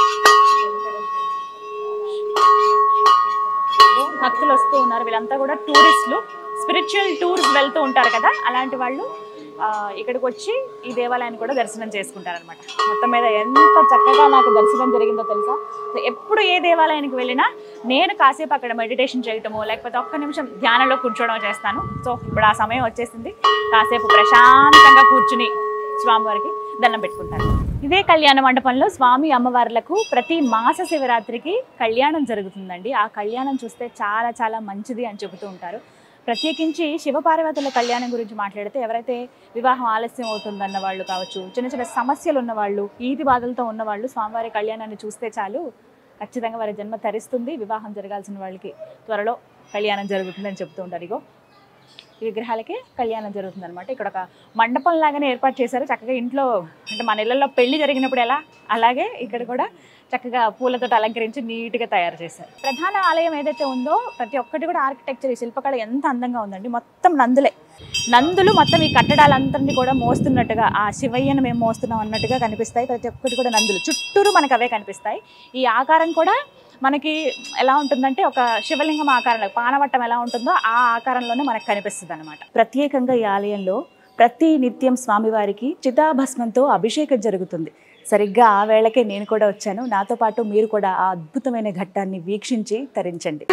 భక్తులు వస్తూ ఉన్నారు వీళ్ళంతా కూడా టూరిస్టులు స్పిరిచువల్ టూర్స్ వెళ్తూ ఉంటారు కదా అలాంటి వాళ్ళు ఆ, ఇక్కడికి వచ్చి ఈ దేవాలయాన్ని కూడా దర్శనం చేసుకుంటారనమాట మొత్తం మీద ఎంత చక్కగా నాకు దర్శనం జరిగిందో తెలుసా సో ఎప్పుడు ఏ దేవాలయానికి వెళ్ళినా నేను కాసేపు అక్కడ మెడిటేషన్ చేయటము లేకపోతే ఒక్క నిమిషం ధ్యానంలో కూర్చోవడం చేస్తాను సో ఇప్పుడు ఆ సమయం వచ్చేసింది కాసేపు ప్రశాంతంగా కూర్చుని స్వామివారికి దండం పెట్టుకుంటారు ఇదే కళ్యాణ మండపంలో స్వామి అమ్మవార్లకు ప్రతి మాస శివరాత్రికి కళ్యాణం జరుగుతుందండి ఆ కళ్యాణం చూస్తే చాలా చాలా మంచిది అని చెబుతూ ఉంటారు ప్రత్యేకించి శివపార్వతుల కళ్యాణం గురించి మాట్లాడితే ఎవరైతే వివాహం ఆలస్యం అవుతుందన్న వాళ్ళు కావచ్చు చిన్న చిన్న సమస్యలు ఉన్నవాళ్ళు ఈది బాధలతో ఉన్నవాళ్ళు స్వామివారి కళ్యాణాన్ని చూస్తే చాలు ఖచ్చితంగా వారి జన్మ తరిస్తుంది వివాహం జరగాల్సిన వాళ్ళకి త్వరలో కళ్యాణం జరుగుతుందని చెప్తూ ఉంటారు ఇగో ఈ విగ్రహాలకే కళ్యాణం జరుగుతుంది అనమాట ఇక్కడ ఒక మండపం లాగానే ఏర్పాటు చేశారు చక్కగా ఇంట్లో అంటే మన ఇళ్ళల్లో పెళ్లి జరిగినప్పుడు ఎలా అలాగే ఇక్కడ కూడా చక్కగా పూలతో అలంకరించి నీట్గా తయారు చేశారు ప్రధాన ఆలయం ఏదైతే ఉందో ప్రతి ఒక్కటి కూడా ఆర్కిటెక్చర్ ఈ శిల్పకళ ఎంత అందంగా ఉందండి మొత్తం నందులే నందులు మొత్తం ఈ కట్టడాలందరినీ కూడా మోస్తున్నట్టుగా ఆ శివయ్యను మేము మోస్తున్నాం అన్నట్టుగా కనిపిస్తాయి ప్రతి ఒక్కటి కూడా నందులు చుట్టూరు మనకు అవే కనిపిస్తాయి ఈ ఆకారం కూడా మనకి ఎలా ఉంటుందంటే ఒక శివలింగం ఆకారంలో పానవట్టం ఎలా ఉంటుందో ఆ ఆకారంలోనే మనకు కనిపిస్తుంది అనమాట ప్రత్యేకంగా ఈ ఆలయంలో ప్రతి నిత్యం స్వామివారికి చితాభస్మంతో అభిషేకం జరుగుతుంది సరిగ్గా ఆ వేళకే నేను కూడా వచ్చాను నాతో పాటు మీరు కూడా ఆ అద్భుతమైన ఘట్టాన్ని వీక్షించి తరించండి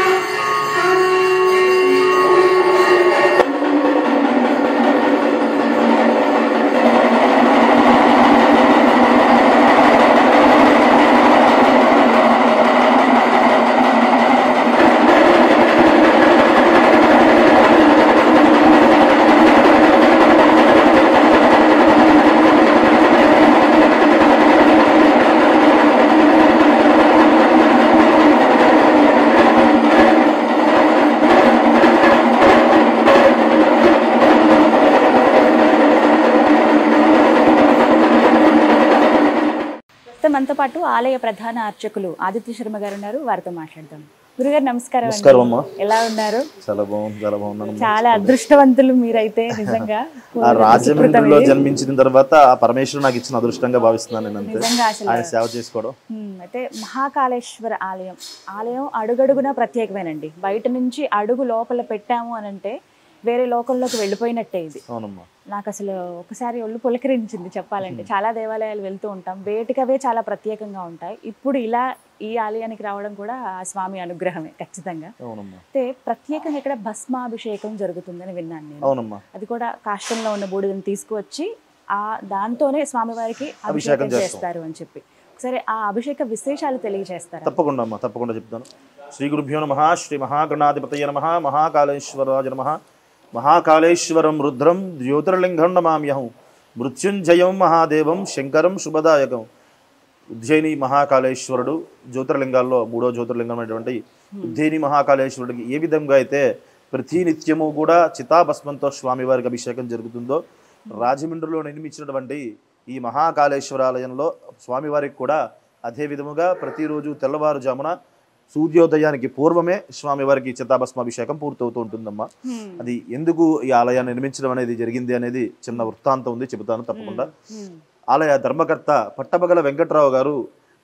ప్రస్తుతం మనతో పాటు ఆలయ ప్రధాన అర్చకులు ఆదిత్య శర్మ గారు ఉన్నారు వారితో మాట్లాడదాం గురుగారు నమస్కారం అండి. నమస్కారం అమ్మా. ఎలా ఉన్నారు చాలా బాగుంది చాలా బాగున్నాను చాలా అదృష్టవంతులు మీరైతే నిజంగా ఆ రాజమండ్రిలో జన్మించిన తర్వాత ఆ పరమేశ్వరుడు నాకు ఇచ్చిన అదృష్టంగా భావిస్తున్నాను నేను అంతే నిజంగా అసలు ఆయన సేవ చేసుకోవడం ఉమ్, అయితే మహాకాళేశ్వర ఆలయం ఆలయం అడుగడుగునా ప్రత్యేకమేనండి బయట నుంచి అడుగు లోపల పెట్టాము అని అంటే వేరే లోకంలోకి వెళ్ళిపోయినట్టే ఇది అవునమ్మా నాకు అసలు ఒకసారి ఒళ్ళు పులకరించింది చెప్పాలంటే చాలా దేవాలయాలు వెళ్తూ ఉంటాం వేటికవే చాలా ప్రత్యేకంగా ఉంటాయి ఇప్పుడు ఇలా ఈ ఆలయానికి రావడం కూడా ఆ స్వామి అనుగ్రహమే ఖచ్చితంగా అవునమ్మా అయితే ప్రత్యేకంగా ఇక్కడ భస్మాభిషేకం జరుగుతుందని విన్నాను నేను అవునమ్మా అది కూడా కాష్టంలో ఉన్న బూడిదని తీసుకువచ్చి ఆ దాంతోనే స్వామివారికి అభిషేకం అభిషేకం చేస్తాం. చేస్తారు అని చెప్పి ఒకసారి ఆ అభిషేక విశేషాలు తెలియజేస్తారా తప్పకుండా అమ్మా తప్పకుండా చెప్తాను శ్రీ గురుభ్యో నమ శ్రీ మహాగణాధిపతయ నమ మహాకాళేశ్వరాజ నమ మహాకాళేశ్వరం రుద్రం జ్యోతిర్లింగం నమామ్యహం మృత్యుంజయం మహాదేవం శంకరం శుభదాయకం ఉజ్జయిని మహాకాళేశ్వరుడు జ్యోతిర్లింగాల్లో మూడో జ్యోతిర్లింగం అయినటువంటి ఉజ్జయిని మహాకాళేశ్వరుడికి ఏ విధంగా అయితే ప్రతి నిత్యము కూడా చితాభస్మంతో స్వామివారికి అభిషేకం జరుగుతుందో రాజమండ్రిలో నిర్మించినటువంటి ఈ మహాకాళేశ్వరాలయంలో స్వామివారికి కూడా అదే విధముగా ప్రతిరోజు తెల్లవారుజామున సూర్యోదయానికి పూర్వమే స్వామివారికి చితాభస్మాభిషేకం పూర్తవుతూ ఉంటుందమ్మా అది ఎందుకు ఈ ఆలయాన్ని నిర్మించడం అనేది జరిగింది అనేది చిన్న వృత్తాంతం ఉంది చెబుతాను తప్పకుండా ఆలయ ధర్మకర్త పట్టబగల వెంకట్రావు గారు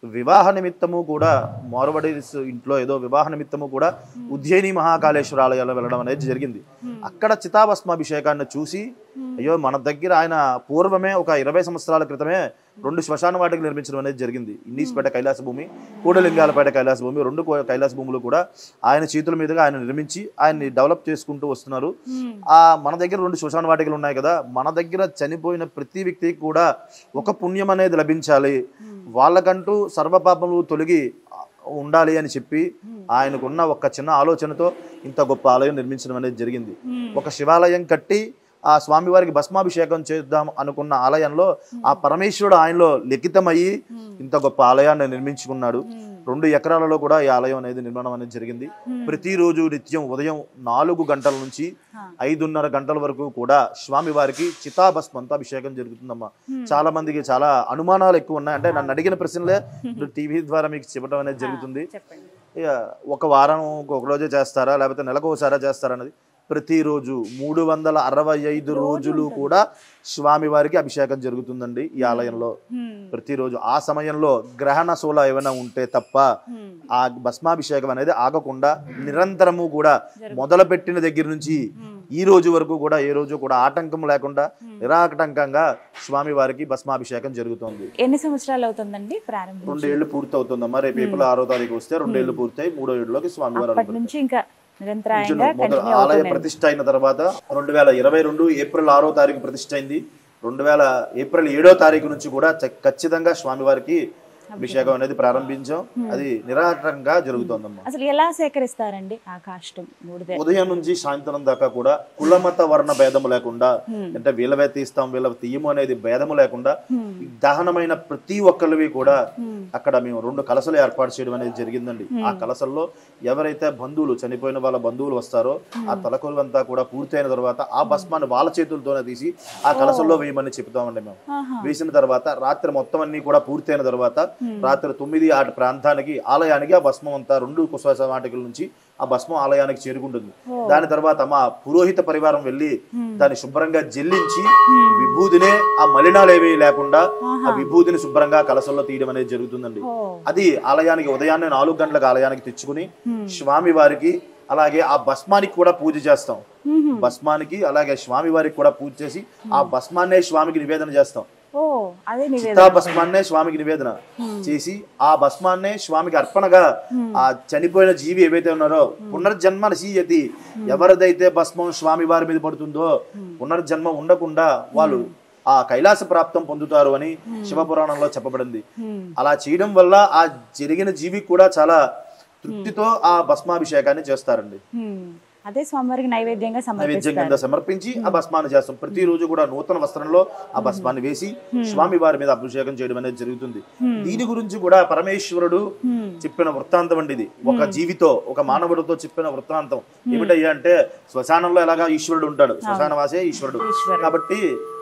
వివాహ నిమిత్తము కూడా మోరవడి ఇంట్లో ఏదో వివాహ నిమిత్తము కూడా ఉజ్జయిని మహాకాళేశ్వర ఆలయాల్లో వెళ్ళడం అనేది జరిగింది అక్కడ చితాభస్మాభిషేకాన్ని చూసి అయ్యో మన దగ్గర ఆయన పూర్వమే ఒక ఇరవై సంవత్సరాల క్రితమే రెండు శ్మశాన వాటికి నిర్మించడం అనేది జరిగింది ఇండీస్పేట కైలాస భూమి కూడలింగాలపేట కైలాస భూమి రెండు కో- కైలాస భూములు కూడా ఆయన చేతుల మీదుగా ఆయన నిర్మించి ఆయన్ని డెవలప్ చేసుకుంటూ వస్తున్నారు ఆ మన దగ్గర రెండు శ్మశాన వాటికలు ఉన్నాయి కదా మన దగ్గర చనిపోయిన ప్రతి వ్యక్తికి కూడా ఒక పుణ్యం అనేది లభించాలి వాళ్ళకంటూ సర్వపాపములు తొలగి ఉండాలి అని చెప్పి ఆయనకున్న ఒక చిన్న ఆలోచనతో ఇంత గొప్ప ఆలయం నిర్మించడం అనేది జరిగింది ఒక శివాలయం కట్టి ఆ స్వామివారికి భస్మాభిషేకం చేద్దాం అనుకున్న ఆలయంలో ఆ పరమేశ్వరుడు ఆయనలో లిఖితమయ్యి ఇంత గొప్ప ఆలయాన్ని నిర్మించుకున్నాడు రెండు ఎకరాలలో కూడా ఈ ఆలయం అనేది నిర్మాణం అనేది జరిగింది ప్రతిరోజు నిత్యం ఉదయం నాలుగు గంటల నుంచి ఐదున్నర గంటల వరకు కూడా స్వామివారికి చితాభస్మంతో అభిషేకం జరుగుతుందమ్మా చాలా మందికి చాలా అనుమానాలు ఎక్కువ ఉన్నాయి అంటే నన్ను అడిగిన ప్రశ్నలే టీవీ ద్వారా మీకు చెప్పడం అనేది జరుగుతుంది చెప్పండి ఇక ఒక వారం ఒక రోజే చేస్తారా లేకపోతే నెలకు ఒకసారా చేస్తారా అన్నది ప్రతిరోజు మూడు వందల అరవై ఐదు రోజులు కూడా స్వామివారికి అభిషేకం జరుగుతుందండి ఈ ఆలయంలో ప్రతిరోజు ఆ సమయంలో గ్రహణ శూల ఏమైనా ఉంటే తప్ప ఆ భస్మాభిషేకం అనేది ఆగకుండా నిరంతరము కూడా మొదలుపెట్టిన దగ్గర నుంచి ఈ రోజు వరకు కూడా ఏ రోజు కూడా ఆటంకం లేకుండా నిరాటంకంగా స్వామివారికి భస్మాభిషేకం జరుగుతుంది ఎన్ని సంవత్సరాలు అవుతుందండి ప్రారంభం రెండేళ్లు పూర్తి అవుతుందమ్మా రేపు ఏప్రిల్ ఆరో తారీఖు వస్తే రెండేళ్లు పూర్తయి మూడో ఏడులోకి స్వామివారు అప్పటి అడుగుపెడతారు. నుంచి ఇంకా నిరంతరాయంగా నిజంగా మొదలు కంటిన్యూ ఆలయ అవుతుంది ప్రతిష్ట అయిన తర్వాత రెండు వేల ఇరవై రెండు ఏప్రిల్ ఆరో తారీఖు ప్రతిష్ట అయింది రెండు వేల ఏప్రిల్ ఏడో తారీఖు నుంచి కూడా చ- ఖచ్చితంగా స్వామివారికి అభిషేకం అనేది ప్రారంభించాం అది నిరాటంగా జరుగుతోందమ్మా అసలు ఎలా సేకరిస్తారండి ఆ కాష్టం మూడిదే ఉదయం నుంచి సాయంత్రం దాకా కూడా కులమత వర్ణ భేదము లేకుండా అంటే వీళ్ళవే తీస్తాం వీళ్ళ తీయము అనేది భేదము లేకుండా ఈ దహనమైన ప్రతి ఒక్కరివి కూడా అక్కడ మేము రెండు కలసలు ఏర్పాటు చేయడం అనేది జరిగిందండి ఆ కలసల్లో ఎవరైతే బంధువులు చనిపోయిన వాళ్ళ బంధువులు వస్తారో ఆ తలకొలు అంతా కూడా పూర్తయిన తర్వాత ఆ భస్మాన్ని వాళ్ళ చేతులతోనే తీసి ఆ కలసల్లో వేయమని చెప్తామండి మేము ఆహా. వేసిన తర్వాత రాత్రి మొత్తం అన్ని కూడా పూర్తయిన తర్వాత రాత్రి తొమ్మిది ఆట ప్రాంతానికి ఆలయానికి ఆ భస్మం అంతా రెండు కుశ్వాస వాటికల నుంచి ఆ భస్మం ఆలయానికి చేరుకుంటుంది దాని తర్వాత మా పురోహిత పరివారం వెళ్ళి దాన్ని శుభ్రంగా జల్లించి విభూదినే ఆ మలినాలు ఏవి లేకుండా ఆ విభూదిని శుభ్రంగా కలసంలో తీయడం అనేది జరుగుతుందండి ఓ అది ఆలయానికి ఉదయాన్నే నాలుగు గంటలకు ఆలయానికి తెచ్చుకుని స్వామి వారికి అలాగే ఆ భస్మానికి కూడా పూజ చేస్తాం భస్మానికి అలాగే స్వామి వారికి కూడా పూజ చేసి ఆ భస్మాన్నే స్వామికి నివేదన చేస్తాం ఓ అదే నివేదన చితా భస్మాన్నే స్వామికి నివేదన చేసి ఆ భస్మాన్నే స్వామికి అర్పణగా ఆ చనిపోయిన జీవి ఏవైతే ఉన్నారో పునర్జన్మ నశీయతి ఎవరిదైతే భస్మం స్వామి వారి మీద పడుతుందో పునర్జన్మ ఉండకుండా వాళ్ళు ఆ కైలాస ప్రాప్తం పొందుతారు అని శివపురాణంలో చెప్పబడింది అలా చేయడం వల్ల ఆ జరిగిన జీవి కూడా చాలా తృప్తితో ఆ భస్మాభిషేకాన్ని చేస్తారండి హ్మ్. అదే స్వామివారికి నైవేద్యంగా నైవేద్యం సమర్పిస్తారు కింద సమర్పించి ఆ భస్మాన్ని చేస్తాం ప్రతిరోజు కూడా నూతన వస్త్రంలో ఆ భస్మాన్ని వేసి స్వామి వారి మీద అభిషేకం చేయడం అనేది జరుగుతుంది దీని గురించి కూడా పరమేశ్వరుడు చెప్పిన వృత్తాంతం అండి ఇది ఒక జీవితో ఒక మానవుడితో చెప్పిన వృత్తాంతం ఏమిటయ్యా అంటే శ్మశానంలో ఎలాగా ఈశ్వరుడు ఉంటాడు శ్మశానవాసే ఈశ్వరుడు ఈశ్వరుడు. కాబట్టి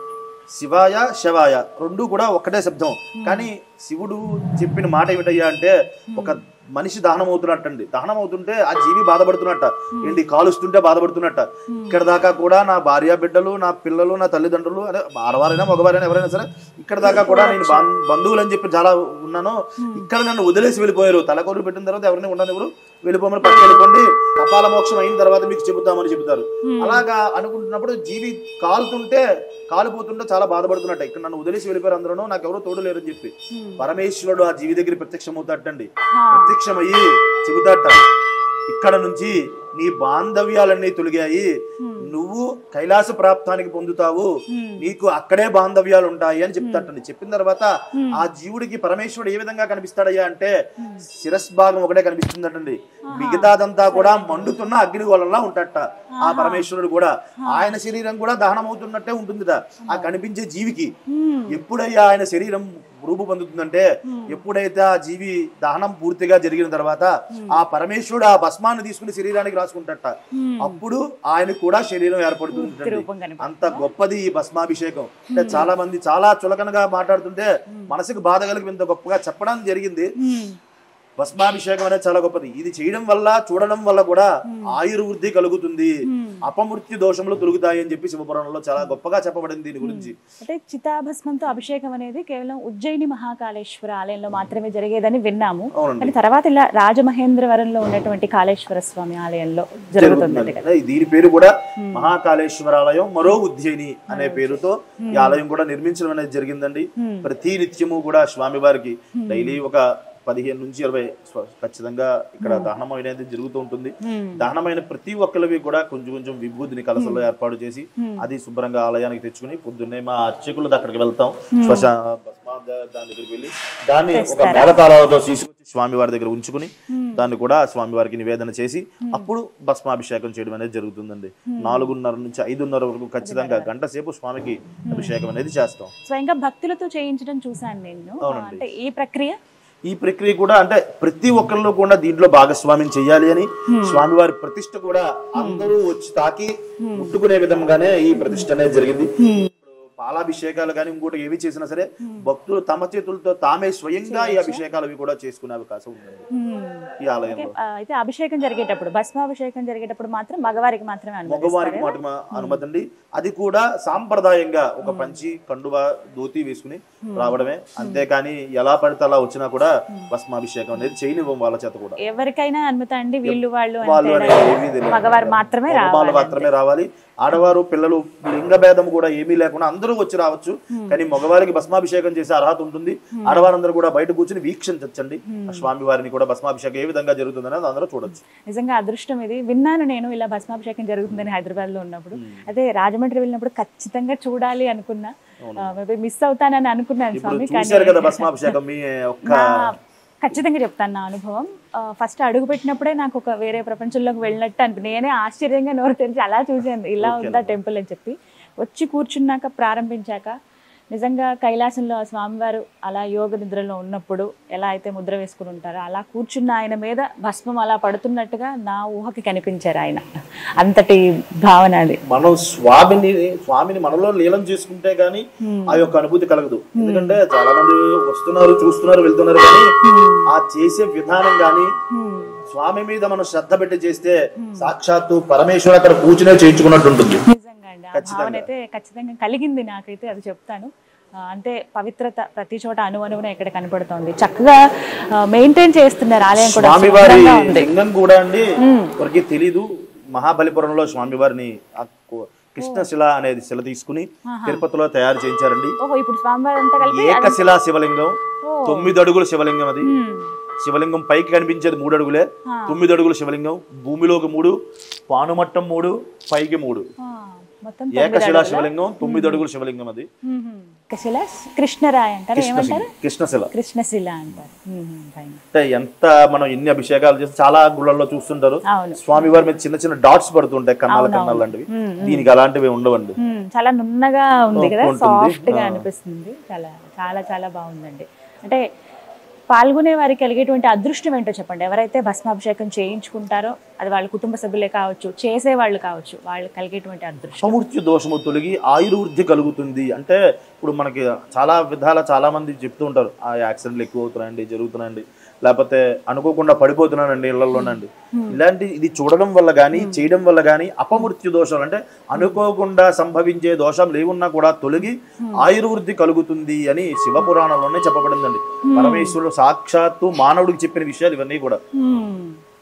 శివాయ శివాయ రెండు కూడా ఒకటే శబ్దం కానీ శివుడు చెప్పిన మాట ఏమిటయ్యా అంటే ఒక మనిషి దహనం అవుతున్నట్టండి దహనం అవుతుంటే ఆ జీవి బాధపడుతున్నట్ట ఏంటి కాలుస్తుంటే బాధపడుతున్నట్ట ఇక్కడ దాకా కూడా నా భార్య బిడ్డలు నా పిల్లలు నా తల్లిదండ్రులు అదే ఆడవారైనా మగవారైనా ఎవరైనా సరే ఇక్కడ దాకా కూడా నేను బాం- బంధువులు అని చెప్పి చాలా ఉన్నాను ఇక్కడ నన్ను వదిలేసి వెళ్ళిపోయారు తలకొరు పెట్టిన తర్వాత ఎవరిని ఉండనివ్వరు వెళ్ళిపోమని పక్కకి వెళ్ళిపోండి కపాల మోక్షం అయిన తర్వాత మీకు చెబుతామని చెబుతారు అలాగా అనుకుంటున్నప్పుడు జీవి కాలుతుంటే కాలిపోతుంటే చాలా బాధపడుతున్నట్ట ఇక్కడ నన్ను వదిలేసి వెళ్ళిపోయారు అందరూ నాకు ఎవరో తోడు లేరని చెప్పి పరమేశ్వరుడు ఆ జీవి దగ్గర ప్రత్యక్షమవుతాటండి ప్రత్యక్షమయ్యి చెబుతాట ఇక్కడ నుంచి నీ బాంధవ్యాలన్నీ తొలగాయి నువ్వు కైలాస ప్రాప్తానికి పొందుతావు నీకు అక్కడే బాంధవ్యాలు ఉంటాయి అని చెప్తాటండి చెప్పిన తర్వాత ఆ జీవుడికి పరమేశ్వరుడు ఏ విధంగా కనిపిస్తాడయ్యా అంటే శిరస్ భాగం ఒకటే కనిపిస్తుందటండి మిగతాదంతా కూడా మండుతున్న అగ్ని గోళంలా ఉంటాడట ఆ పరమేశ్వరుడు కూడా ఆయన శరీరం కూడా దహనం అవుతున్నట్టే ఉంటుందిట ఆ కనిపించే జీవికి ఎప్పుడయ్యా ఆయన శరీరం రూపు పొందుతుందంటే ఎప్పుడైతే ఆ జీవి దహనం పూర్తిగా జరిగిన తర్వాత ఆ పరమేశ్వరుడు ఆ భస్మాన్ని తీసుకుని శరీరానికి రాసుకుంటట అప్పుడు ఆయన కూడా శరీరం ఏర్పడుతుంది రూపం కనిపిస్తుంది. అంత గొప్పది ఈ భస్మాభిషేకం అంటే చాలా మంది చాలా చులకనగా మాట్లాడుతుంటే మనసుకు బాధ కలిగి ఇంత గొప్పగా చెప్పడం జరిగింది భస్మాభిషేకం అనేది చాలా గొప్పది ఇది చేయడం వల్ల చూడడం వల్ల కూడా ఆయుర్వృద్ధి కలుగుతుంది అపమృత్యు దోషములు తొలుగుతాయి అని చెప్పి శివపురాణంలో చాలా గొప్పగా చెప్పబడింది దీని గురించి అంటే చితాభస్మంతో అభిషేకం అనేది కేవలం ఉజ్జయిని మహాకాళేశ్వర ఆలయంలో మాత్రమే జరిగేదని విన్నాము అవునండి. కానీ తర్వాత ఇలా రాజమహేంద్రవరంలో ఉన్నటువంటి కాళేశ్వర స్వామి ఆలయంలో జరుగుతుంది కదా జరుగుతుంది. దీని పేరు కూడా మహాకాళేశ్వర ఆలయం మరో ఉజ్జయిని అనే పేరుతో ఈ ఆలయం కూడా నిర్మించడం అనేది జరిగిందండి ప్రతి నిత్యము కూడా స్వామివారికి డైలీ ఒక పదిహేను నుంచి ఇరవై స్వ- ఖచ్చితంగా ఇక్కడ దహనం అనేది జరుగుతూ ఉంటుంది దహనమైన ప్రతి ఒక్కరివి కూడా కొంచెం కొంచెం విభూతిని కలసలో ఏర్పాటు చేసి అది శుభ్రంగా ఆలయానికి తెచ్చుకుని పొద్దున్నే మా అర్చకులు అక్కడికి వెళ్తాం శ్మశా భస్మా దా- దాని దగ్గరికి వెళ్ళి దాన్ని ఒక మేళతాళాలతో తీసుకొచ్చి స్వామివారి దగ్గర ఉంచుకుని దాన్ని కూడా స్వామివారికి నివేదన చేసి అప్పుడు భస్మాభిషేకం చేయడం అనేది జరుగుతుందండి నాలుగున్నర నుంచి ఐదున్నర వరకు ఖచ్చితంగా గంట సేపు స్వామికి అభిషేకం అనేది చేస్తాం స్వయంగా భక్తులతో చేయించడం చూసాను నేను అవునండి. అంటే ఈ ప్రక్రియ ఈ ప్రక్రియ కూడా అంటే ప్రతి ఒక్కరిలో కూడా దీంట్లో భాగస్వామ్యం చెయ్యాలి అని స్వామివారి ప్రతిష్ట కూడా అందరూ వచ్చి తాకి ముట్టుకునే విధంగానే ఈ ప్రతిష్ట అనేది జరిగింది ఇప్పుడు పాలాభిషేకాలు కానీ ఇంకోటి ఏవి చేసినా సరే భక్తులు తమ చేతులతో తామే స్వయంగా ఈ అభిషేకాలు అవి కూడా చేసుకునే అవకాశం ఉందండి ఈ ఆలయంలో ఆ, అయితే అభిషేకం జరిగేటప్పుడు భస్మాభిషేకం జరిగేటప్పుడు మాత్రం మగవారికి మాత్రమే మగవారికి అనుమతిస్తారు మాట అనుమతి అండి అది కూడా సాంప్రదాయంగా ఒక పంచి కండువ ధోతి వేసుకుని రావడమే అంతేకాని ఎలా పడితే అలా వచ్చినా కూడా భస్మాభిషేకం అనేది చేయనివ్వం వాళ్ళ చేత కూడా ఎవరికైనా అనుమతి అండి వీళ్ళు వాళ్ళు అని వాళ్ళు తేడా అనేది ఏమీ తెలియదు. మగవారు మాత్రమే మగవాళ్ళు రావాలి మాత్రమే రావాలి ఆడవారు పిల్లలు లింగ భేదం కూడా ఏమీ లేకుండా అందరూ వచ్చి రావచ్చు కానీ మగవారికి భస్మాభిషేకం చేసే అర్హత ఉంటుంది ఆడవారందరూ కూడా బయట కూర్చుని వీక్షించండి ఆ స్వామి వారిని కూడా భస్మాభిషేకం ఏ విధంగా జరుగుతుంది అనేది అందరూ చూడొచ్చు నిజంగా అదృష్టం ఇది విన్నాను నేను ఇలా భస్మాభిషేకం జరుగుతుందని హైదరాబాద్ లో ఉన్నప్పుడు అదే రాజమండ్రి వెళ్ళినప్పుడు ఖచ్చితంగా చూడాలి అనుకున్నా మిస్ అవుతానని అనుకున్నాను ఇప్పుడు స్వామి చూశారు కదా కానీ భస్మాభిషేకం మీ ఒక్క నా- ఖచ్చితంగా చెప్తాను నా అనుభవం ఫస్ట్ అడుగు పెట్టినప్పుడే నాకు ఒక వేరే ప్రపంచంలోకి వెళ్ళినట్టు అనిపి నేనే ఆశ్చర్యంగా నోరు తెరిచి అలా చూశాను ఇలా ఉందా టెంపుల్ అని చెప్పి వచ్చి కూర్చున్నాక ప్రారంభించాక నిజంగా కైలాసంలో ఆ స్వామివారు అలా యోగ నిద్రలో ఉన్నప్పుడు ఎలా అయితే ముద్ర వేసుకుని ఉంటారో అలా కూర్చున్న ఆయన మీద భస్మం అలా పడుతున్నట్టుగా నా ఊహకి కనిపించారు ఆయన అంతటి భావన అది మనం స్వామిని స్వామిని మనలో లీలం చేసుకుంటే గానీ ఆ యొక్క అనుభూతి కలగదు ఎందుకంటే చాలా మంది వస్తున్నారు చూస్తున్నారు వెళ్తున్నారు కానీ ఆ చేసే విధానం గాని స్వామి మీద మనం శ్రద్ధ పెట్టి చేస్తే సాక్షాత్తు పరమేశ్వరు అక్కడ కూర్చునే చేయించుకున్నట్టు ఉంటుంది నిజంగా అండి ఆ భావన అయితే ఖచ్చితంగా కలిగింది నాకైతే అది చెప్తాను ఆ, అంటే పవిత్రత ప్రతి చోట అణువణువున ఇక్కడ కనపడుతోంది చక్కగా మెయింటైన్ చేస్తున్నారు ఆలయం కూడా స్వామివారి శుభ్రంగా ఉంది లింగం కూడా అండి ఎవరికి తెలీదు మహాబలిపురంలో స్వామివారిని ఆ కు- కృష్ణశిల అనేది శిల తీసుకుని తిరుపతిలో తయారు చేయించారండి ఓహో ఇప్పుడు స్వామివారు అంతా కలిపి ఏకశిలా శివలింగం ఓ. తొమ్మిది అడుగుల శివలింగం అది ఉమ్, శివలింగం పైకి కనిపించేది మూడు అడుగులే తొమ్మిది అడుగుల శివలింగం భూమిలోకి మూడు పానుమట్టం మూడు పైకి మూడు ఆ, మొత్తం ఏకశిలా శివలింగం తొమ్మిది అడుగుల శివలింగం అది కశిల కృష్ణరాయ్ అంటారు ఏమంటారు కృష్ణశిల కృష్ణశిల అంటారు ఉమ్, fine. అంటే ఎంత మనం ఎన్ని అభిషేకాలు చేసి చాలా గుళ్ళల్లో చూస్తుంటారు అవును స్వామివారి మీద చిన్న చిన్న డాట్స్ పడుతుంటాయి కన్నాల కన్నాలు లాంటివి దీనికి అలాంటివి ఉండవండి ఉమ్, చాలా నున్నగా ఉంది కదా ఉంటుంది. సాఫ్ట్ గా అనిపిస్తుంది చాలా చాలా చాలా బాగుందండి అంటే పాల్గొనే వారికి కలిగేటువంటి అదృష్టం ఏంటో చెప్పండి ఎవరైతే భస్మాభిషేకం చేయించుకుంటారో అది వాళ్ళ కుటుంబ సభ్యులే కావచ్చు చేసే వాళ్ళు కావచ్చు వాళ్ళు కలిగేటువంటి అదృష్టం సమృత్యు దోషము తొలగి ఆయుర్వృద్ధి కలుగుతుంది అంటే ఇప్పుడు మనకి చాలా విధాల చాలా మంది చెప్తూ ఉంటారు ఆ యాక్సిడెంట్లు ఎక్కువ అవుతున్నాయండి జరుగుతున్నాయండి లేకపోతే అనుకోకుండా పడిపోతున్నానండి ఇళ్లలోనండి ఇలాంటి ఇది చూడడం వల్ల కానీ చేయడం వల్ల కానీ అపమృత్యు దోషాలు అంటే అనుకోకుండా సంభవించే దోషాలు ఏమున్నా కూడా తొలగి ఆయుర్వృద్ధి కలుగుతుంది అని శివపురాణంలోనే చెప్పబడిందండి పరమేశ్వరుడు సాక్షాత్తు మానవుడికి చెప్పిన విషయాలు ఇవన్నీ కూడా ఉమ్,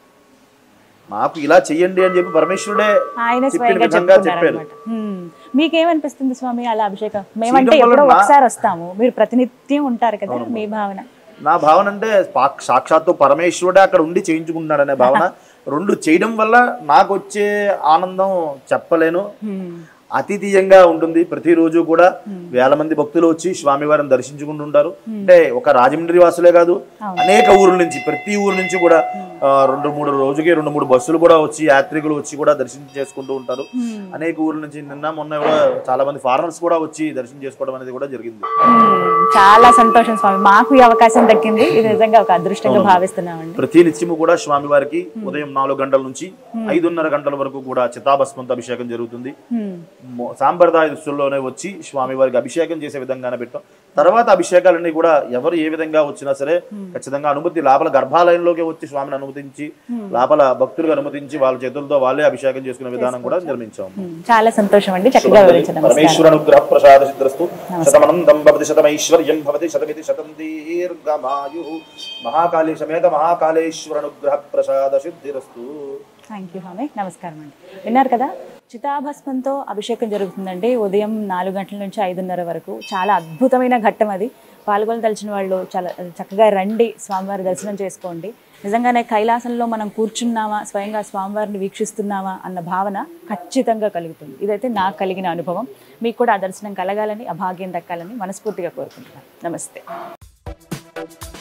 నాకు ఇలా చెయ్యండి అని చెప్పి పరమేశ్వరుడే ఆయన చెప్పిన స్వయంగా విధంగా చెప్తున్నారు చెప్పారు అనమాట మీకేమనిపిస్తుంది స్వామి అలా అభిషేకం మేమంటే చేయడం వల్ల ఎప్పుడో నా- ఒకసారి వస్తాము మీరు ప్రతినిత్యం ఉంటారు కదా మీ భావన నా భావన అంటే పా- సాక్షాత్తు పరమేశ్వరుడే అక్కడ ఉండి చేయించుకుంటున్నాడు అనే భావన రెండు చేయడం వల్ల నాకు వచ్చే ఆనందం చెప్పలేను ఉమ్, అతిథీయంగా ఉంటుంది ప్రతిరోజు కూడా వేల మంది భక్తులు వచ్చి స్వామివారిని దర్శించుకుంటుంటారు అంటే ఒక రాజమండ్రి వాసులే కాదు అనేక ఊర్ల నుంచి ప్రతి ఊరు నుంచి కూడా ఆ, రెండు మూడు రోజుకి రెండు మూడు బస్సులు కూడా వచ్చి యాత్రికులు వచ్చి కూడా దర్శనం చేసుకుంటూ ఉంటారు అనేక ఊర్ల నుంచి నిన్న మొన్న కూడా చాలా మంది ఫారినర్స్ కూడా వచ్చి దర్శనం చేసుకోవడం అనేది కూడా జరిగింది ఉమ్, చాలా సంతోషం స్వామి మాకు ఈ అవకాశం దక్కింది ఇది నిజంగా ఒక అదృష్టంగా భావిస్తున్నామండి ప్రతి నిత్యము కూడా స్వామివారికి ఉదయం నాలుగు గంటల నుంచి ఐదున్నర గంటల వరకు కూడా చితాభస్మంతో అభిషేకం జరుగుతుంది ఉమ్, మొ- సాంప్రదాయ దుస్తుల్లోనే వచ్చి స్వామి వారికి అభిషేకం చేసే విధంగానే పెట్టాం తర్వాత అభిషేకాలన్నీ కూడా ఎవరు ఏ విధంగా వచ్చినా సరే ఖచ్చితంగా అనుమతి లోపల గర్భాలయంలోకి వచ్చి స్వామిని అనుమతించి లోపల భక్తులకు అనుమతించి వాళ్ళ చేతులతో వాళ్ళే అభిషేకం చేసుకునే విధానం కూడా నిర్మించాం ఉమ్, చాలా సంతోషం అండి చక్కగా వివరించారు నమస్కారం పరమేశ్వర అనుగ్రహ ప్రసాద సిద్ధిరస్తు శతమనందం భవతి శతమైశ్వర్యం భవతి శతమితి శతం దీర్ఘమాయు మహాకాళీ సమేత మహాకాళేశ్వర అనుగ్రహ ప్రసాద సిద్ధిరస్తు థ్యాంక్ యూ స్వామి నమస్కారం అండి విన్నారు కదా చితాభస్మంతో అభిషేకం జరుగుతుందండి ఉదయం నాలుగు గంటల నుంచి ఐదున్నర వరకు చాలా అద్భుతమైన ఘట్టం అది పాల్గొనదలిచిన వాళ్ళు చాలా చక్కగా రండి స్వామివారి దర్శనం చేసుకోండి నిజంగానే కైలాసంలో మనం కూర్చున్నామా స్వయంగా స్వామివారిని వీక్షిస్తున్నామా అన్న భావన ఖచ్చితంగా కలుగుతుంది ఇదైతే నాకు కలిగిన అనుభవం మీకు కూడా ఆ దర్శనం కలగాలని ఆ భాగ్యం దక్కాలని మనస్ఫూర్తిగా కోరుకుంటున్నాను నమస్తే